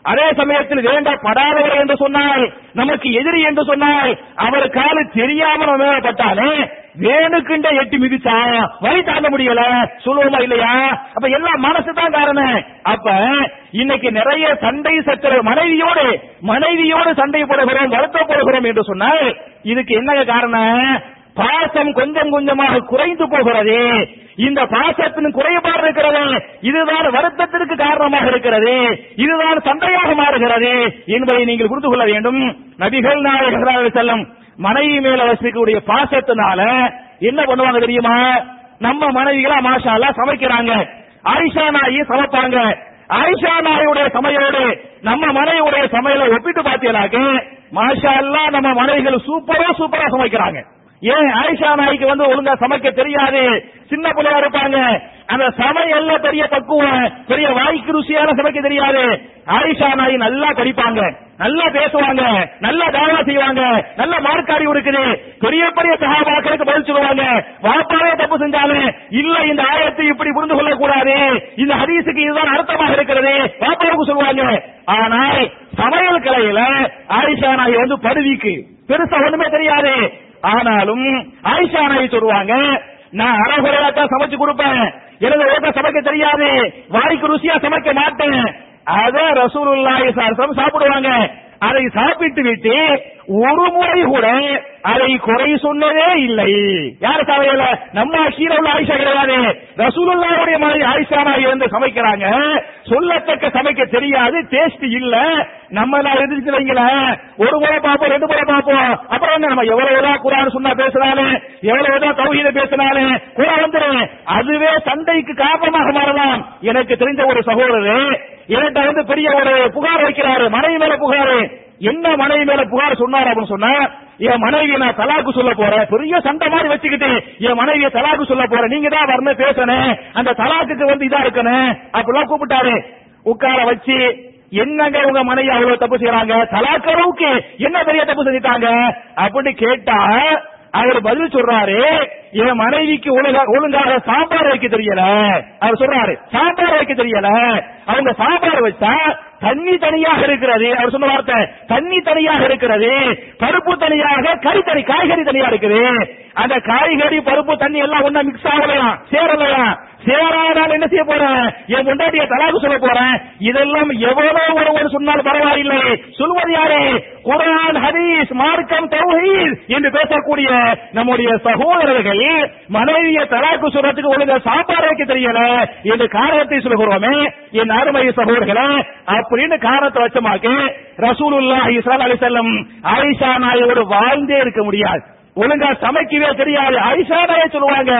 அதே சமயத்தில் வேண்டப்படாதவர் என்று சொன்னால் நமக்கு எதிரி என்று சொன்னால் அவர் காலு தெரியாமல் நம்ம மேல பட்டாலே வேணுக்குண்ட எட்டி மிதிச்சா வழி தாங்க முடியல சொல்லுவோமா இல்லையா அப்ப எல்லாம் மனசு தான் காரணம் அப்ப இன்னைக்கு நிறைய சண்டை சச்சரவு மனைவியோடு மனைவியோடு சண்டை போடுகிறோம் வருத்தப்படுகிறோம் என்று சொன்னால் இதுக்கு என்னங்க காரணம் பாசம் கொஞ்சம் கொஞ்சமாக குறைந்து போகிறது இந்த பாசத்தின் குறைபாடு இருக்கிறது இதுதான் வருத்தத்திற்கு காரணமாக இருக்கிறது இதுதான் சண்டையாக மாறுகிறது என்பதை நீங்கள் புரிந்து கொள்ள வேண்டும் நபிகள் நாயகர் செல்லும் மனைவி மேல வசிக்கக்கூடிய பாசத்தினால என்ன பண்ணுவாங்க தெரியுமா நம்ம மனைவிகளா மாஷா அல்லாஹ் சமைக்கிறாங்க ஆயிஷா நாயி சமைப்பாங்க ஆயிஷா நாயுடைய சமையலோடு நம்ம மனைவியுடைய சமையலை ஒப்பிட்டு பார்த்தீங்கன்னாக்க மாஷா அல்லாஹ் நம்ம மனைவிகள் சூப்பரா சூப்பரா சமைக்கிறாங்க ஏன் ஆயிஷா நாய்க்கு வந்து ஒழுங்கா சமைக்க தெரியாது சின்ன பிள்ளையா இருப்பாங்க அந்த சமையல்ல பெரிய பக்குவம் பெரிய வாய்க்கு ருசியான சமைக்க தெரியாது ஆயிஷா நாய் நல்லா படிப்பாங்க நல்லா பேசுவாங்க நல்லா தாவா செய்வாங்க நல்ல மார்க்காரி இருக்குது பெரிய பெரிய சகாபாக்களுக்கு பதில் சொல்லுவாங்க வாப்பாவே தப்பு செஞ்சாலும் இல்ல இந்த ஆயத்தை இப்படி புரிந்து கொள்ள கூடாது இந்த ஹதீஸுக்கு இதுதான் அர்த்தமாக இருக்கிறது வாப்பாவுக்கு சொல்லுவாங்க ஆனால் சமையல் கலையில ஆயிஷா நாய் வந்து படுவிக்கு பெருசா ஒண்ணுமே தெரியாது ஆனாலும் ஆயிஷா நாய் சொல்லுவாங்க நான் அறகுறையா தான் சமைச்சு கொடுப்பேன் எனக்கு ஓட்ட சமைக்க தெரியாது வாய்க்கு ருசியா சமைக்க மாட்டேன் அத ரசூலுல்லாஹி சார் சாப்பிடுவாங்க அதை சாப்பிட்டு விட்டு ஒரு முறை கூட அதை குறை சொன்னதே இல்லை யார் சமையல நம்ம கீழே உள்ள ஆயிஷா கிடையாது ரசூலுல்லாவுடைய மாதிரி ஆயிஷா நாய் வந்து சமைக்கிறாங்க சொல்லத்தக்க சமைக்க தெரியாது டேஸ்ட் இல்ல நம்ம எல்லாம் எதிர்த்து வைங்களேன் ஒரு முறை பார்ப்போம் ரெண்டு முறை பார்ப்போம் அப்புறம் என்ன நம்ம எவ்வளவுதான் குரான் சொன்னா பேசினாலும் எவ்வளவுதான் தௌஹீத பேசினாலும் கூட வந்துடும் அதுவே சண்டைக்கு காரணமாக மாறலாம் எனக்கு தெரிஞ்ச ஒரு சகோதரர் என்கிட்ட வந்து பெரிய ஒரு புகார் வைக்கிறாரு மனைவி மேல புகாரு என்ன மனைவி மேல புகார் சொன்னார் அப்படின்னு சொன்னா என் மனைவியை நான் தலாக்கு சொல்ல போறேன் பெரிய சண்டை மாதிரி வச்சுக்கிட்டு என் மனைவியை தலாக்கு சொல்ல போறேன் நீங்க தான் வரணும் பேசணும் அந்த தலாக்குக்கு வந்து இதா இருக்கணும் அப்படிலாம் கூப்பிட்டாரு உட்கார வச்சு என்னங்க உங்க மனைவி அவ்வளவு தப்பு செய்யறாங்க தலாக்கறவுக்கு என்ன பெரிய தப்பு செஞ்சுட்டாங்க அப்படின்னு கேட்டா அவர் பதில் சொல்றாரு என் மனைவிக்கு ஒழுங்கா ஒழுங்காக சாம்பார் வைக்க தெரியல அவர் சொல்றாரு சாம்பார் வைக்க தெரியல அவங்க சாம்பார் வச்சா தண்ணி தனியாக இருக்கிறது அவர் சொன்ன வார்த்தை தண்ணி தனியாக இருக்கிறது பருப்பு தனியாக கறி தனி காய்கறி தனியா இருக்குது அந்த காய்கறி பருப்பு தண்ணி எல்லாம் ஒண்ணா மிக்ஸ் ஆகலையாம் சேரலையாம் சேரானால் என்ன செய்ய போறேன் என் முண்டாட்டிய தலாக்கு சொல்ல போறேன் இதெல்லாம் எவ்வளவு ஒருவர் சொன்னால் பரவாயில்லை சொல்வது யாரு குரான் ஹதீஸ் மார்க்கம் தௌஹீத் என்று பேசக்கூடிய நம்முடைய சகோதரர்கள் மனைவிய தலாக்கு சொல்றதுக்கு ஒழுங்கா சாப்பாடு வைக்க தெரியல என்று காரணத்தை சொல்கிறோமே என் அருமை சகோதரர்களே அப்படின்னு காரணத்தை வச்சமாக்கு ரசூலுல்லாஹி ஸல்லல்லாஹு அலைஹி வஸல்லம் ஆயிஷா நாயோடு வாழ்ந்தே இருக்க முடியாது ஒழுங்கா சமைக்கவே தெரியாது ஆயிஷா நாயை சொல்லுவாங்க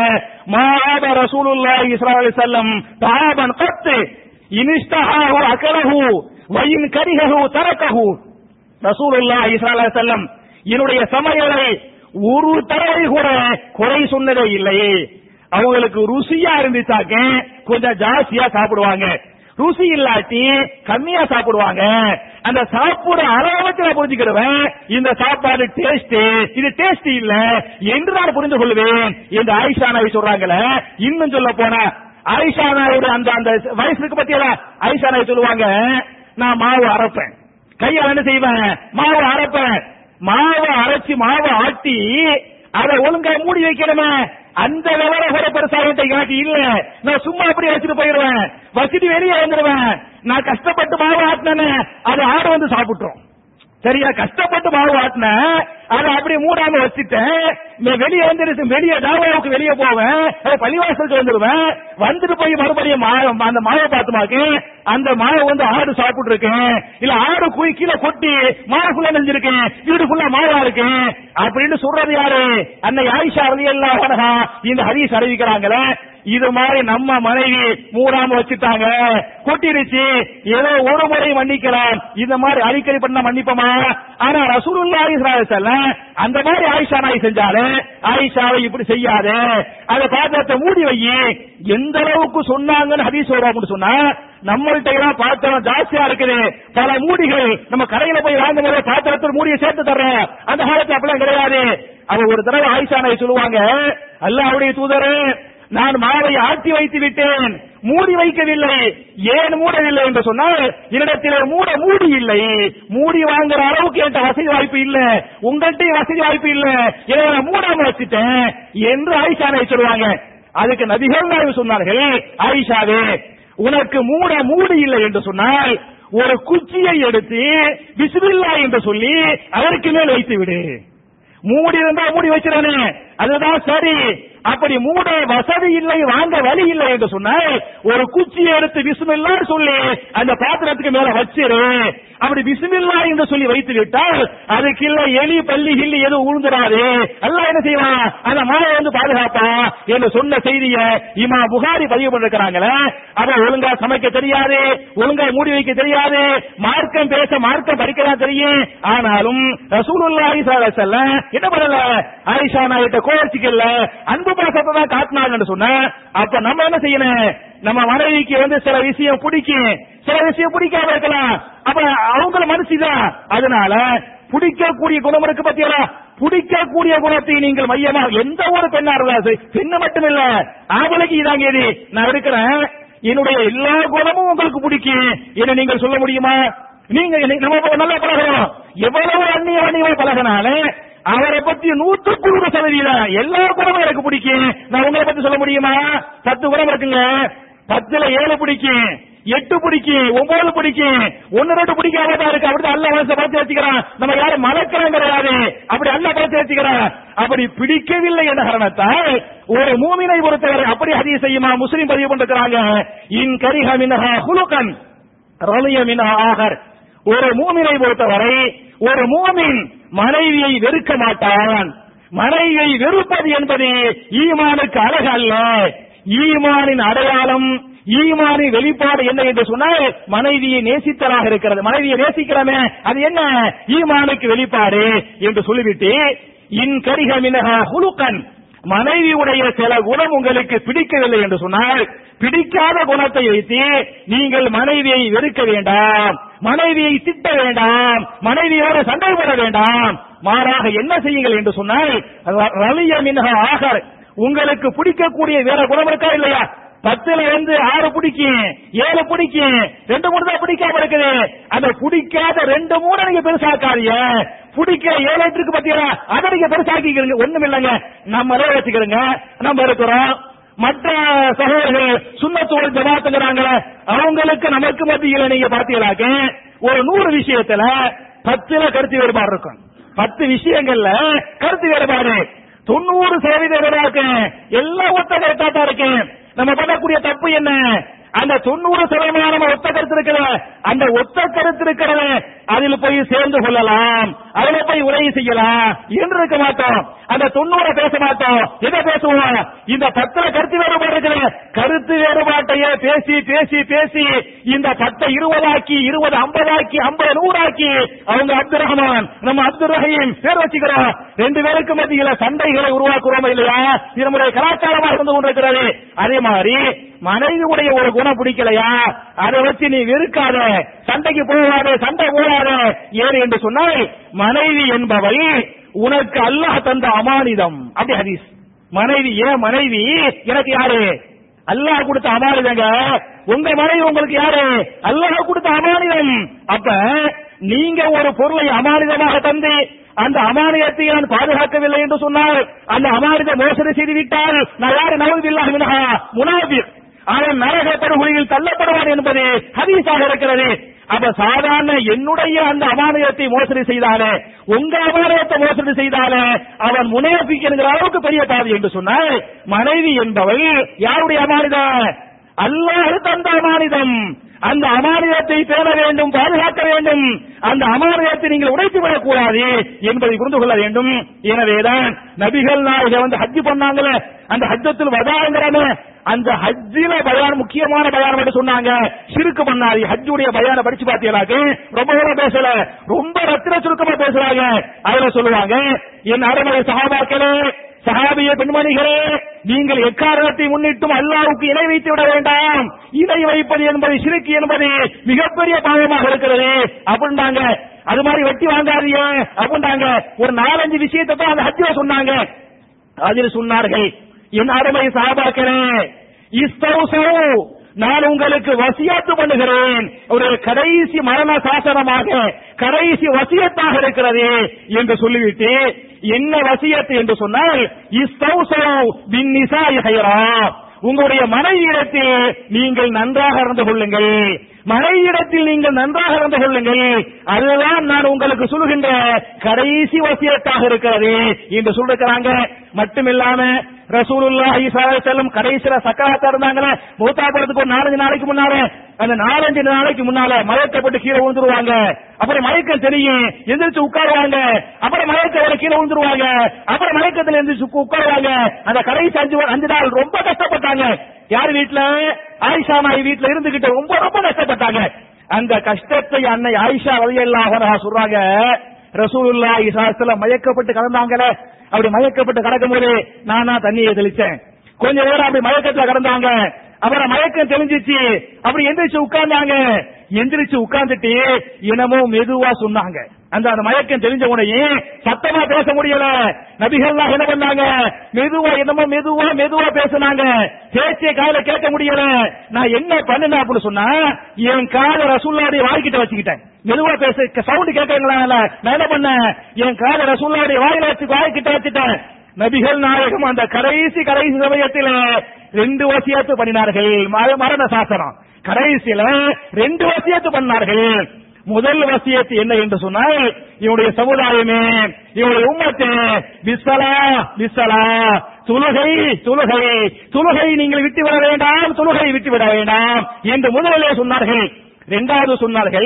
மாத ரசூலுல்லாஹி ஸல்லல்லாஹு அலைஹி வஸல்லம் தாபன் கத்து இனிஸ்தஹாஹு அகலஹு வயின் கரிஹு தரக்கஹு ரசூலுல்லாஹி ஸல்லல்லாஹு அலைஹி வஸல்லம் என்னுடைய சமையலை ஒரு தடவை கூட குறை சொன்னதே இல்லை அவங்களுக்கு ருசியா இருந்துச்சாக்க கொஞ்சம் ஜாஸ்தியா சாப்பிடுவாங்க ருசி இல்லாட்டி கம்மியா சாப்பிடுவாங்க அந்த சாப்பிடுற அளவை வச்சு நான் புரிஞ்சுக்கிடுவேன் இந்த சாப்பாடு டேஸ்ட் இது டேஸ்ட் இல்ல என்று நான் புரிந்து கொள்வேன் இந்த ஆயிஷா நாய் சொல்றாங்கல்ல இன்னும் சொல்ல போனா ஆயிஷா நாயோட அந்த அந்த வயசுக்கு பத்தியல ஆயிஷா நாய் சொல்லுவாங்க நான் மாவு அரைப்பேன் கையால என்ன செய்வேன் மாவு அரைப்பேன் மாவை அரைச்சு மாவை ஆட்டி அதை ஒழுங்கா மூடி வைக்கணுமே அந்த விவரம் கூட பெருசா என்கிட்ட எனக்கு இல்ல நான் சும்மா அப்படியே வச்சுட்டு போயிடுவேன் வச்சுட்டு வெளியே வந்துடுவேன் நான் கஷ்டப்பட்டு மாவு ஆட்டினேன்னு அது ஆடு வந்து சாப்பிட்டுரும் சரியா கஷ்டப்பட்டு மாவு ஆட்டினேன் அதை அப்படியே மூடாம வச்சுட்டேன் நான் வெளியே வந்து வெளியே தாவாவுக்கு வெளியே போவேன் அது பள்ளிவாசலுக்கு வந்துடுவேன் வந்துட்டு போய் மறுபடியும் மா- அந்த மாவை பார்த்துமாக்கு அந்த மாவை வந்து ஆடு சாப்பிட்டு இருக்கேன் இல்ல ஆடு குய் கீழே கொட்டி மாவு ஃபுல்லா நெஞ்சிருக்கேன் வீடு ஃபுல்லா மாவா இருக்கேன் அப்படின்னு சொல்றது யாரு அன்னை ஆயிஷா அலி அல்லா இந்த ஹதீஸ் அறிவிக்கிறாங்களே இது மாதிரி நம்ம மனைவி மூடாம வச்சுட்டாங்க கொட்டிருச்சு ஏதோ ஒரு முறை மன்னிக்கலாம் இந்த மாதிரி அடிக்கடி பண்ண மன்னிப்போமா ஆனா ரசூலுல்லாஹி ஸல்லல்லாஹு அலைஹி வஸல்லம் அந்த மாதிரி ஆயிஷா நாய் செஞ்சாலே ஆயிஷாவை இப்படி செய்யாத அந்த பாத்திரத்தை மூடி வை எந்த அளவுக்கு சொன்னாங்கன்னு ஹதீஸ் சொல்றோம்னு சொன்னா நம்மள்ட்ட எல்லாம் பாத்திரம் ஜாஸ்தியா இருக்குது பல மூடிகள் நம்ம கடையில போய் வாங்கும் போது பாத்திரத்தில் மூடியை சேர்த்து தர்றோம் அந்த காலத்துல அப்படிலாம் கிடையாது அவ ஒரு தடவை ஆயிஷா நாய் சொல்லுவாங்க அல்லாஹ்வுடைய தூதரே நான் மாவை ஆட்டி வைத்து விட்டேன் மூடி வைக்கவில்லை ஏன் மூடவில்லை என்று சொன்னால் என்னிடத்தில் மூட மூடி இல்லை மூடி வாங்குற அளவுக்கு என்கிட்ட வசதி வாய்ப்பு இல்ல உங்கள்கிட்ட வசதி வாய்ப்பு இல்ல எனவே நான் மூடாம வச்சுட்டேன் என்று ஆயிஷா நாய் சொல்லுவாங்க அதுக்கு நபிகள் நாயகம் சொன்னார்கள் ஆயிஷாவே உனக்கு மூட மூடி இல்லை என்று சொன்னால் ஒரு குச்சியை எடுத்து பிஸ்மில்லா என்று சொல்லி அதற்கு மேல் வைத்து விடு மூடி இருந்தா மூடி வச்சிடானே அதுதான் சரி அப்படி மூட வசதி இல்லை வாங்க வழி இல்லை என்று சொன்னால் ஒரு குச்சியை எடுத்து விசுமில்லா சொல்லி அந்த பாத்திரத்துக்கு மேல வச்சிரு அப்படி விசுமில்லா என்று சொல்லி வைத்து விட்டால் அதுக்கு இல்ல எலி பள்ளி கிள்ளி எதுவும் உழுந்துடாது அல்லாஹ் என்ன செய்வான் அந்த மாயை வந்து பாதுகாப்பா என்று சொன்ன செய்திய இமா புகாரி பதிவு பண்ணிருக்கிறாங்களே அவ ஒழுங்கா சமைக்க தெரியாது ஒழுங்கா மூடி வைக்க தெரியாது மார்க்கம் பேச மார்க்கம் படிக்கலாம் தெரியும் ஆனாலும் ரசூலுல்லாஹி ஸல்லல்லாஹு அலைஹி வஸல்லம் என்ன பண்ணல ஆயிஷா நாயிட்ட கோச்சிக்கல அன்பு பாசத்தை தான் காட்டினாங்கன்னு சொன்ன அப்ப நம்ம என்ன செய்யணும் நம்ம மனைவிக்கு வந்து சில விஷயம் பிடிக்கும் சில விஷயம் பிடிக்காம இருக்கலாம் அப்ப அவங்கள மனுஷிதான் அதனால பிடிக்கக்கூடிய குணம் இருக்கு பத்தியா பிடிக்கக்கூடிய குணத்தை நீங்கள் மையமா எந்த ஒரு பெண்ணா இருந்தாலும் பெண்ணு மட்டும் இல்ல ஆம்பளைக்கு இதாங்க இது நான் இருக்கிறேன் என்னுடைய எல்லா குணமும் உங்களுக்கு பிடிக்கும் என்ன நீங்கள் சொல்ல முடியுமா நீங்க நீங்க- நம்ம நல்லா பழகணும் எவ்வளவு அந்நிய அந்நியமா பழகினாலே அவரை பத்தி நூற்றுக்கு நூறு சதவீதம் எல்லா குணமும் எனக்கு பிடிக்கும் நான் உங்களை பத்தி சொல்ல முடியுமா பத்து குணம் இருக்குங்க பத்துல ஏழு பிடிக்கும் எட்டு பிடிக்கும் ஒன்பது பிடிக்கும் ஒன்னு ரெண்டு பிடிக்காம தான் இருக்கு அப்படி அல்ல மனசை பழத்தை வச்சுக்கிறான் நம்ம யாரும் மலக்கிறோம் கிடையாது அப்படி அல்ல பழத்தை வச்சுக்கிறான் அப்படி பிடிக்கவில்லை என்ற காரணத்தால் ஒரு மூமினை பொறுத்தவரை அப்படி ஹதீஸ் செய்யுமா முஸ்லீம் பதிவு பண்ணிருக்கிறாங்க இன் கரிஹ மினஹா ஹுலுகன் ரலிய மினஹா ஆகர் ஒரு மூமினை பொறுத்தவரை ஒரு மூமின் மனைவியை வெறுக்க மாட்டான் மனைவியை வெறுப்பது என்பது ஈமானுக்கு அழகு அல்ல ஈமானின் அடையாளம் ஈமானின் வெளிப்பாடு என்ன என்று சொன்னால் மனைவியை நேசித்தலாக இருக்கிறது மனைவியை நேசிக்கிறோமே அது என்ன ஈமானுக்கு வெளிப்பாடு என்று சொல்லிவிட்டு இன் கரிக மினஹா ஹுலுக்கன் மனைவியுடைய சில குணம் உங்களுக்கு பிடிக்கவில்லை என்று சொன்னால் பிடிக்காத குணத்தை வைத்து நீங்கள் மனைவியை வெறுக்க வேண்டாம் மனைவியை திட்ட வேண்டாம் மனைவியோடு சண்டை போட வேண்டாம் மாறாக என்ன செய்யுங்கள் என்று சொன்னால் ர- ரலிய மின்ஹா ஆகர் உங்களுக்கு பிடிக்கக்கூடிய வேற குணம் இருக்கா இல்லையா பத்துல இருந்து ஆறு பிடிக்கும் ஏழு பிடிக்கும் ரெண்டு மூணு தான் பிடிக்காம இருக்குது அந்த பிடிக்காத ரெண்டு மூணு நீங்க பெருசாக்காதீங்க பிடிக்கிற ஏழு எட்டு இருக்கு பாத்தீங்களா அதை நீங்க பெருசாக்கிக்கிறீங்க ஒண்ணும் இல்லைங்க நம்மளே வச்சுக்கிறோங்க நம்ம இருக்கிறோம் மற்ற சகோதரர்கள் சுண்ணத்தோடு ஜமாத்துங்கிறாங்களே அவங்களுக்கு நமக்கு மத்தியில நீங்க பாத்தீங்களாக்க ஒரு நூறு விஷயத்துல பத்துல கருத்து வேறுபாடு இருக்கும் பத்து விஷயங்கள்ல கருத்து வேறுபாடு தொண்ணூறு சதவீத வேறுபாடு எல்லாம் ஒத்த கருத்தா தான் இருக்கு நம்ம பண்ணக்கூடிய தப்பு என்ன அந்த தொண்ணூறு சதவீதம் நம்ம ஒத்த கருத்து இருக்கிற அந்த ஒத்த கருத்து இருக்கிறத அதில் போய் சேர்ந்து கொள்ளலாம் அதுல போய் உரை செய்யலாம் என்று இருக்க மாட்டோம் அந்த தொண்ணூற பேச மாட்டோம் எதை பேசுவோம் இந்த பத்துல கருத்து வேறுபாடு இருக்கிற கருத்து வேறுபாட்டையே பேசி பேசி பேசி இந்த பத்தை இருபதாக்கி இருபது ஐம்பதாக்கி ஐம்பது நூறாக்கி அவங்க அப்துல் ரஹ்மான் நம்ம அப்துல் ரஹீம் பேர் வச்சுக்கிறோம் ரெண்டு பேருக்கு மத்தியில சண்டைகளை உருவாக்குறோம் இல்லையா இது நம்முடைய கலாச்சாரமாக இருந்து கொண்டிருக்கிறது அதே மாதிரி மனைவியுடைய ஒரு குணம் பிடிக்கலையா அதை வச்சு நீ வெறுக்காத சண்டைக்கு போகாத சண்டை போடாத ஏன் என்று சொன்னால் மனைவி என்பவள் உனக்கு அல்லாஹ் தந்த அமானிதம் அப்படி ஹதீஸ் மனைவி ஏன் மனைவி எனக்கு யாரு அல்லாஹ் கொடுத்த அமானிதங்க உங்க மனைவி உங்களுக்கு யாரு அல்லாஹ் கொடுத்த அமானிதம் அப்ப நீங்க ஒரு பொருளை அமானிதமாக தந்து அந்த அமானியத்தை நான் பாதுகாக்கவில்லை என்று சொன்னால் அந்த அமானித மோசடி செய்து விட்டால் நான் யாரு நவதில்லா மினஹா முனாபிக் அவன் நரக படுகொலையில் தள்ளப்படுவான் என்பது ஹதீஸாக இருக்கிறது அப்ப சாதாரண என்னுடைய அந்த அமானியத்தை மோசடி செய்தாலே உங்க அமானியத்தை மோசடி செய்தாலே அவன் முனையப்பிக் என்கிற அளவுக்கு பெரிய பாதி என்று சொன்னால் மனைவி என்பவள் யாருடைய அமானிதம் அல்லாஹ் தந்த அமானிதம் அந்த அமானியத்தை பேண வேண்டும் பாதுகாக்க வேண்டும் அந்த அமானியத்தை நீங்கள் உடைத்து விடக்கூடாது என்பதை புரிந்து கொள்ள வேண்டும் எனவேதான் நபிகள் நாயக வந்து ஹஜ் பண்ணாங்களே அந்த ஹஜ்ஜத்தில் வதாங்கிறாங்க அந்த ஹஜ்ஜில பயான் முக்கியமான பயானம் என்று சொன்னாங்க சிறுக்கு பண்ணாதி ஹஜ்ஜுடைய பயான படிச்சு பாத்தீங்களாக்கு ரொம்ப நேரம் பேசல ரொம்ப ரத்தின சுருக்கமா பேசுறாங்க அதுல சொல்லுவாங்க என் அருமை சகாபாக்களே சஹாபிய பெண்மணிகளே நீங்கள் எக்காரணத்தை முன்னிட்டும் அல்லாவுக்கு இணை வைத்து விட வேண்டாம் இணை வைப்பது என்பது சிறுக்கு என்பது மிகப்பெரிய பாவமாக இருக்கிறது அப்படின்றாங்க அது மாதிரி வெட்டி வாங்காதீங்க அப்படின்றாங்க ஒரு நாலஞ்சு விஷயத்தை தான் அந்த ஹஜ்ஜில சொன்னாங்க அதில் சொன்னார்கள் என் அருமை சஹாபாக்களே இஸ்தௌசவு நான் உங்களுக்கு வசியாத்து பண்ணுகிறேன் ஒரு கடைசி மரண சாசனமாக கடைசி வசியத்தாக இருக்கிறது என்று சொல்லிவிட்டு என்ன வசியத்து என்று சொன்னால் இஸ்தௌசௌ பின் நிசாஇ ஹைரா உங்களுடைய மனைவியிடத்தில் நீங்கள் நன்றாக இருந்து கொள்ளுங்கள் மனைவியிடத்தில் நீங்கள் நன்றாக இருந்து கொள்ளுங்கள் அதுதான் நான் உங்களுக்கு சொல்லுகின்ற கடைசி வசியத்தாக இருக்கிறது என்று சொல்லிருக்கிறாங்க மட்டுமில்லாம ரசூலுல்லாஹி ஸல்லல்லாஹு அலைஹி வஸல்லம் கடைசில சக்கராத்தா இருந்தாங்களே மூத்தா போறதுக்கு ஒரு நாலஞ்சு நாளைக்கு முன்னால அந்த நாலஞ்சு நாளைக்கு முன்னால மயக்கப்பட்டு கீழே விழுந்துருவாங்க அப்புறம் மயக்கம் தெரியும் எந்திரிச்சு உட்காருவாங்க அப்புறம் மயக்க கீழே விழுந்துருவாங்க அப்புறம் மயக்கத்துல எந்திரிச்சு உட்கா- உட்காருவாங்க அந்த கடைசி அஞ்சு வா- அஞ்சு நாள் ரொம்ப கஷ்டப்பட்டாங்க யார் வீட்டுல ஆயிஷா நாய் வீட்டுல இருந்துகிட்டு ரொம்ப ரொம்ப கஷ்டப்பட்டாங்க அந்த கஷ்டத்தை அன்னை ஆயிஷா ரலியல்லாஹு சொல்றாங்க ரசூலுல்லாஹி ஸல்லல்லாஹு மயக்கப்பட்டு கலந்தாங்கல அப்படி மயக்கப்பட்டு கடக்கும்போது நானா தண்ணியை தெளிச்சேன் கொஞ்ச நேரம் அப்படி மயக்கத்துல கடந்தாங்க அப்புறம் மயக்கம் தெளிஞ்சிச்சு அப்படி எந்திரிச்சு உட்கார்ந்தாங்க எந்திரிச்சு உட்கார்ந்துட்டு இனமோ மெதுவா சொன்னாங்க அந்த அந்த மயக்கம் தெரிஞ்ச உடனே சத்தமா பேச முடியல நபிகள்லாம் என்ன பண்ணாங்க மெதுவா என்னமோ மெதுவா மெதுவா பேசுனாங்க பேச்சிய காதுல கேட்க முடியல நான் என்ன பண்ணுனேன் அப்படின்னு சொன்னா என் காத ரசூல்லாவுடைய வாய்க்கிட்ட வச்சுக்கிட்டேன் மெதுவா பேச சவுண்ட் கேட்கறீங்களா நான் என்ன பண்ணேன் என் காத ரசூல்லாவுடைய வாயில வச்சு வாய்க்கிட்ட வச்சுட்டேன் நபிகள் நாயகம் அந்த கடைசி கடைசி சமயத்தில் ரெண்டு வசியத்து பண்ணினார்கள் மர- மரண சாசனம் கடைசியில ரெண்டு வசியத்து பண்ணார்கள் முதல் வசியத்து என்ன என்று சொன்னால் இவனுடைய சமுதாயமே இவனுடைய உம்மத்து பிஸ்ஸலா பிஸ்ஸலா துலுகை துலுகை துலுகை நீங்கள் விட்டு விட வேண்டாம் துலுகை விட்டு விட வேண்டாம் என்று முதலிலே சொன்னார்கள் இரண்டாவது சொன்னார்கள்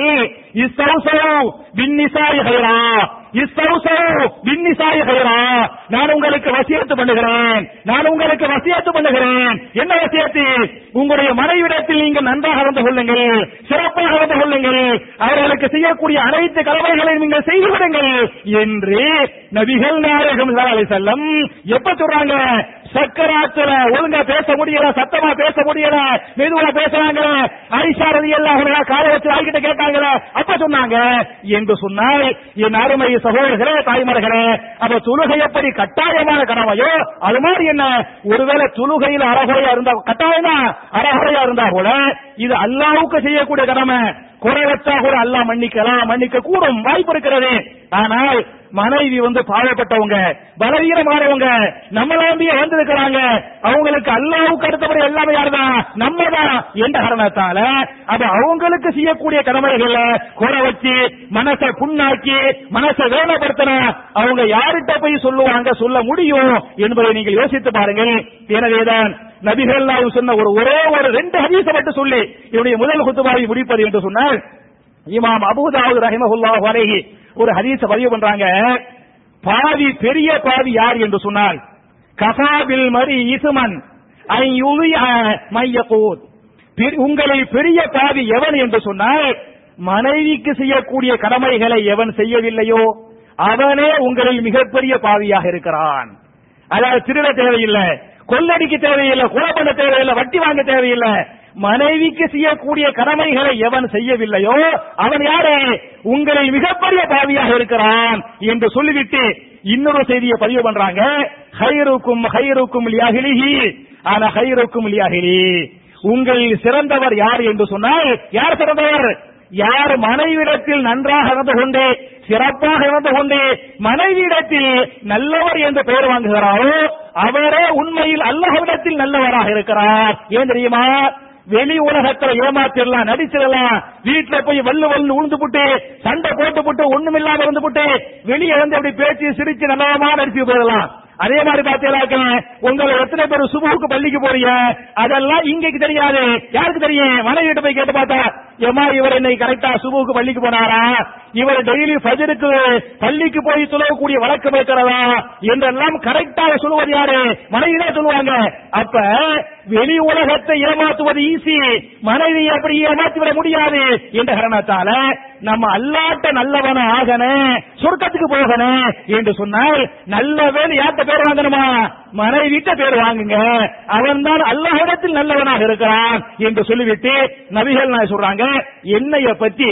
இஸ்தௌசௌ பின்னிசாய் ஹைரா இஸ்தௌசௌ பின்னிசாய் ஹைரா நான் உங்களுக்கு வசியத்து பண்ணுகிறேன் நான் உங்களுக்கு வசியத்து பண்ணுகிறேன் என்ன வசியத்து உங்களுடைய மனைவிடத்தில் நீங்கள் நன்றாக நடந்து கொள்ளுங்கள் சிறப்பாக நடந்து கொள்ளுங்கள் அவர்களுக்கு செய்யக்கூடிய அனைத்து கடமைகளையும் நீங்கள் செய்து விடுங்கள் என்று நபிகள் நாயகம் ஸல்லல்லாஹு அலைஹி வஸல்லம் எப்ப சொல்றாங்க சக்கராத்துல ஒழுங்கா பேச முடியல சத்தமா பேச முடியல மெதுவா பேசுறாங்க ஆயிஷா ரலியல்லாஹு அன்ஹா காலை வச்சு ஆகிட்ட கேட்டாங்களே அப்ப சொன்னாங்க என்று சொன்னால் என் அருமை சகோதரர்களே தாய்மார்களே அப்ப தொழுகை எப்படி கட்டாயமான கடமையோ அது மாதிரி என்ன ஒருவேளை தொழுகையில் அறகுறையா இருந்தா கட்டாயமா அறகுறையா இருந்தா கூட இது அல்லாவுக்கு செய்யக்கூடிய கடமை குறை வச்சா கூட அல்லாஹ் மன்னிக்கலாம் மன்னிக்க கூடும் வாய்ப்பு இருக்கிறது ஆனால் மனைவி வந்து பாவப்பட்டவங்க பலவீனமானவங்க நம்மளாம்பிய வந்திருக்கிறாங்க அவங்களுக்கு அல்லாவுக்கு அடுத்தபடி எல்லாமே யாருதான் நம்ம தான் என்ற காரணத்தால அது அவங்களுக்கு செய்யக்கூடிய கடமைகள்ல குறை வச்சு மனசை புண்ணாக்கி மனசை வேதப்படுத்தின அவங்க யார்கிட்ட போய் சொல்லுவாங்க சொல்ல முடியும் என்பதை நீங்கள் யோசித்து பாருங்கள் எனவேதான் நபிகள் நாயகம் சொன்ன ஒரு ஒரே ஒரு ரெண்டு ஹதீஸை மட்டும் சொல்லி இவருடைய முதல் குத்துபாவை முடிப்பது என்று சொன்னால் இமாம் அபூதாவுத் ரஹிமஹுல்லாஹு அலைஹி ஒரு ஹதீஸ பதிவு பண்றாங்க பாவி பெரிய பாவி யார் என்று சொன்னால் கஃபாபில் மரி இசுமன் ஐ யுவி மையகூத் உங்களை பெரிய பாவி எவன் என்று சொன்னால் மனைவிக்கு செய்யக்கூடிய கடமைகளை எவன் செய்யவில்லையோ அவனே உங்களில் மிகப்பெரிய பாவியாக இருக்கிறான் அதாவது திருட தேவையில்லை கொள்ளடிக்க தேவையில்லை கொலை பண்ண தேவையில்லை வட்டி வாங்க தேவையில்லை மனைவிக்கு செய்யக்கூடிய கடமைகளை எவன் செய்யவில்லையோ அவன் யாரு உங்களில் மிகப்பெரிய பாவியாக இருக்கிறான் என்று சொல்லிவிட்டு இன்னொரு செய்தியை பதிவு பண்றாங்க ஹைருக்கும் ஹைருக்கும் லியாகிலிஹி ஆனா ஹைருக்கும் லியாகிலி உங்களில் சிறந்தவர் யார் என்று சொன்னால் யார் சிறந்தவர் யார் மனைவிடத்தில் நன்றாக நடந்து கொண்டு சிறப்பாக நடந்து கொண்டு மனைவியிடத்தில் நல்லவர் என்று பெயர் வாங்குகிறாரோ அவரே உண்மையில் அல்லாஹ்விடத்தில் நல்லவராக இருக்கிறார் ஏன் தெரியுமா வெளி உலகத்துல ஏமாத்திடலாம் நடிச்சிடலாம் வீட்டுல போய் வல்லு வல்லு உழுந்து புட்டு சண்டை போட்டு புட்டு ஒண்ணுமில்லாம இருந்து புட்டு வெளியே வந்து அப்படி பேச்சு சிரிச்சு நல்லமா நடிச்சு போயிடலாம் அதே மாதிரி பாத்தீங்கன்னாக்க உங்களை எத்தனை பேர் சுபுக்கு பள்ளிக்கு போறீங்க அதெல்லாம் இங்கக்கு தெரியாது யாருக்கு தெரியும் மனைவி கிட்ட போய் கேட்டு பார்த்தா ஏமா இவர் இன்னைக்கு கரெக்டா சுபுக்கு பள்ளிக்கு போனாரா இவர் டெய்லி ஃபஜருக்கு பள்ளிக்கு போய் சொல்லக்கூடிய வழக்கம் இருக்கிறதா என்றெல்லாம் கரெக்டாக சொல்லுவது யாரு மனைவி தான் சொல்லுவாங்க அப்ப வெளி உலகத்தை ஏமாத்துவது ஈஸி மனைவி அப்படி ஏமாத்தி விட முடியாது என்ற காரணத்தால நம்ம அல்லாட்ட நல்லவன ஆகணும் சொர்க்கத்துக்கு போகணும் என்று சொன்னால் நல்லவன் யார்கிட்ட பேர் வாங்கணுமா மனைவிட்ட பேர் வாங்குங்க அவன் தான் அல்லாஹிடத்தில் நல்லவனாக இருக்கிறான் என்று சொல்லிவிட்டு நபிகள் நான் சொல்றாங்க என்னைய பத்தி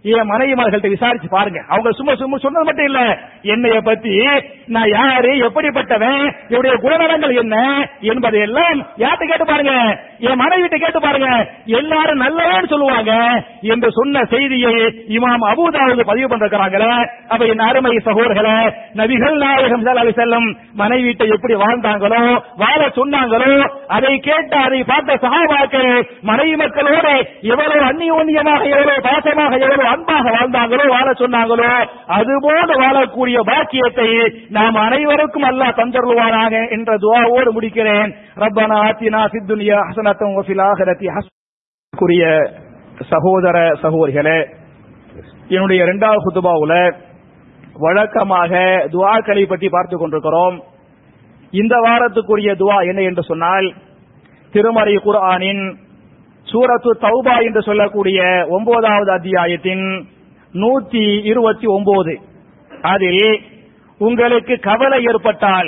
என் மனைவிமார்கள்ட்ட விசாரிச்சு பாருங்க அவங்க சும்மா சும்மா சொன்னது மட்டும் இல்ல என்னைய பத்தி நான் யாரு எப்படிப்பட்டவன் என்னுடைய குணநலங்கள் என்ன என்பதை எல்லாம் யார்கிட்ட கேட்டு பாருங்க என் மனைவிட்ட கேட்டு பாருங்க எல்லாரும் நல்லவன்னு சொல்லுவாங்க என்று சொன்ன செய்தியை இமாம் அபூதாவது பதிவு பண்றாங்களே அப்ப என் அருமை சகோதரர்களே நபிகள் நாயகம் ஸல்லல்லாஹு அலைஹி வஸல்லம் மனைவிட்ட எப்படி வாழ்ந்தாங்களோ வாழ சொன்னாங்களோ அதை கேட்ட அதை பார்த்த சஹாபாக்கள் மனைவி மக்களோடு எவ்வளவு அந்நியோன்யமாக எவ்வளவு பாசமாக எவ்வளவு அன்பாக வாழ்ந்தாங்களோ வாழ சொன்னாங்களோ அதுபோல வாழக்கூடிய பாக்கியத்தை நாம் அனைவருக்கும் அல்லாஹ் தந்தருவானாக என்ற துவாவோடு முடிக்கிறேன் ரப்பனா ஆத்தினா சித்துனியா ஹசனத்தம் வஃபில் ஆஹிரத்தி ஹஸ்குரிய சகோதர சகோதரிகளே என்னுடைய இரண்டாவது குத்துபாவுல வழக்கமாக துவாக்களை பற்றி பார்த்துக் கொண்டிருக்கிறோம் இந்த வாரத்துக்குரிய துவா என்ன என்று சொன்னால் திருமறை குர்ஆனின் சூரத்து தௌபா என்று சொல்லக்கூடிய ஒன்பதாவது அத்தியாயத்தின் நூத்தி இருபத்தி ஒன்பது அதில் உங்களுக்கு கவலை ஏற்பட்டால்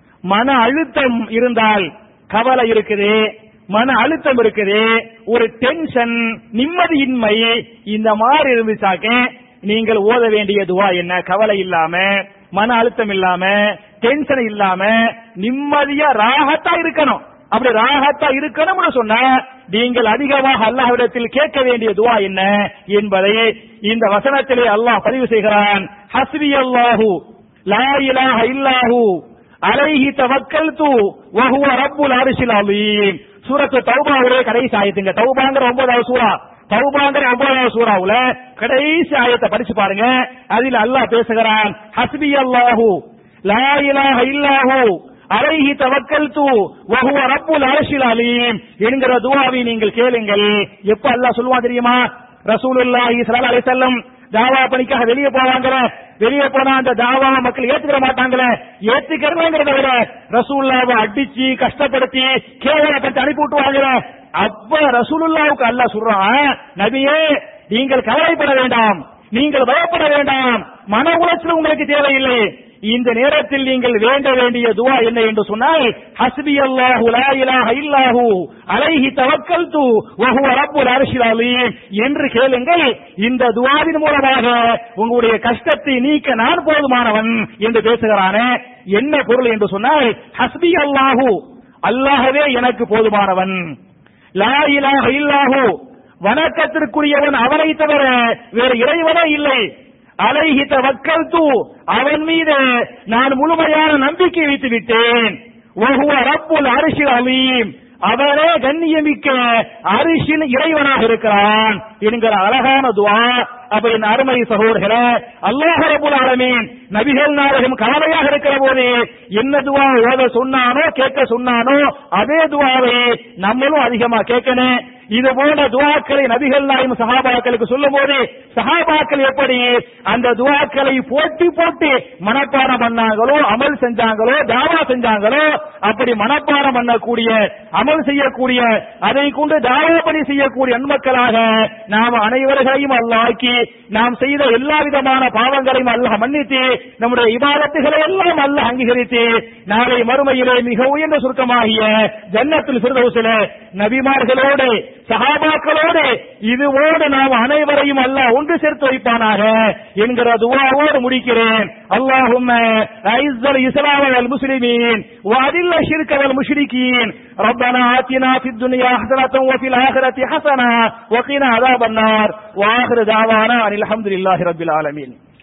மன அழுத்தம் இருந்தால் கவலை இருக்குது மன அழுத்தம் இருக்குது ஒரு டென்ஷன் நிம்மதியின்மை இந்த மாதிரி இருந்துச்சாக்க நீங்கள் ஓத வேண்டிய துவா என்ன கவலை இல்லாம மன அழுத்தம் இல்லாம டென்ஷன் இல்லாம நிம்மதியா ராகத்தா இருக்கணும் அப்படி ராகத்தா இருக்கணும்னு சொன்னா நீங்கள் அதிகமாக அல்லாஹ்விடத்தில் கேட்க வேண்டிய துவா என்ன என்பதை இந்த வசனத்திலே அல்லாஹ் பதிவு செய்கிறான் ஹஸ்பி அல்லாஹு லா இலாஹ இல்லாஹு அலைஹி தவக்கல்து வஹுவ ரப்புல் அர்ஷில் அலீம் சூரத்து தௌபாவுடைய கடைசி ஆயத்துங்க தௌபாங்கிற ஒன்பதாவது சூரா தௌபாங்கிற ஒன்பதாவது சூறாவுல கடைசி ஆயத்தை படிச்சு பாருங்க அதில் அல்லாஹ் பேசுகிறான் ஹஸ்பி அல்லாஹு லா இலாஹ இல்லாஹு அலைஹி தவக்கல்து வஹுவ ரப்புல் அர்ஷில் அலீம் என்கிற துஆவை நீங்கள் கேளுங்கள் எப்ப அல்லாஹ் சொல்லுவான் தெரியுமா ரசூலுல்லாஹி ஸல்லல்லாஹு அலைஹி வஸல்லம் தாவா பணிக்காக வெளியே போவாங்க வெளியே போனா அந்த தாவா மக்கள் ஏத்துக்கிற மாட்டாங்களே ஏத்துக்கிறவங்கிறத விட ரசூல்லாவை அடிச்சு கஷ்டப்படுத்தி கேவலப்படுத்தி அனுப்பி விட்டுவாங்க அப்ப ரசூலுல்லாவுக்கு அல்லாஹ் சொல்றான் நபியே நீங்கள் கவலைப்பட வேண்டாம் நீங்கள் பயப்பட வேண்டாம் மன உளைச்சல் உங்களுக்கு தேவையில்லை இந்த நேரத்தில் நீங்கள் வேண்ட வேண்டிய துவா என்ன என்று சொன்னால் ஹஸ்பி அல்லாஹு லா இலாஹ இல்லாஹு அலைஹி தவக்கல்து வஹுவ ரப்புல் அர்ஷில் அலீம் என்று கேளுங்கள் இந்த துவாவின் மூலமாக உங்களுடைய கஷ்டத்தை நீக்க நான் போதுமானவன் என்று பேசுகிறானே என்ன பொருள் என்று சொன்னால் ஹஸ்பி அல்லாஹு அல்லாஹவே எனக்கு போதுமானவன் லா இலாஹ இல்லாஹு வணக்கத்திற்குரியவன் அவனை தவிர வேறு இறைவனே இல்லை அலைஹி தவக்கல்து அவன் மீது நான் முழுமையான நம்பிக்கை வைத்து விட்டேன் வஹுவ ரப்புல் அரிசில் அலீம் அவரே கண்ணியமிக்க அரிசின் இறைவனாக இருக்கிறான் என்கிற அழகான துவா அப்ப என் அருமை சகோதரர்களே அல்லாஹ் ரபுல் ஆலமீன் நபிகள் நாயகம் கலவையாக இருக்கிற போது என்ன துவா ஓத சொன்னானோ கேட்க சொன்னானோ அதே துவாவை நம்மளும் அதிகமா கேட்கணும் இது போன்ற துவாக்களை நபிகள் நாயும் சஹாபாக்களுக்கு சொல்லும் போது சஹாபாக்கள் எப்படி அந்த துவாக்களை போட்டி போட்டு மனப்பாடம் பண்ணாங்களோ அமல் செஞ்சாங்களோ தாவா செஞ்சாங்களோ அப்படி மனப்பாடம் பண்ணக்கூடிய அமல் செய்யக்கூடிய அதை கொண்டு தாவா பணி செய்யக்கூடிய நன்மக்களாக நாம் அனைவர்களையும் அல்லாக்கி நாம் செய்த எல்லா விதமான பாவங்களையும் அல்லாஹ் மன்னித்து நம்முடைய இபாதத்துகளை எல்லாம் அல்லாஹ் அங்கீகரித்து நாளை மறுமையிலே மிக உயர்ந்த சுருக்கமாகிய ஜன்னத்தில் சிறுதவுசில நபிமார்களோடு சஹாபாக்களோடு இதுவோடு நாம் அனைவரையும் அல்லாஹ் ஒன்று சேர்த்து வைப்பானாக என்கிற துவாவோடு முடிக்கிறேன் அல்லாஹும்ம ஐஸ்ஸல் இஸ்லாம் வல் முஸ்லிமீன் وأذل الشرك والمشركين ربنا آتنا في الدنيا حسنة وفي الآخرة حسنة وقنا عذاب النار وآخر دعوانا أن الحمد لله رب العالمين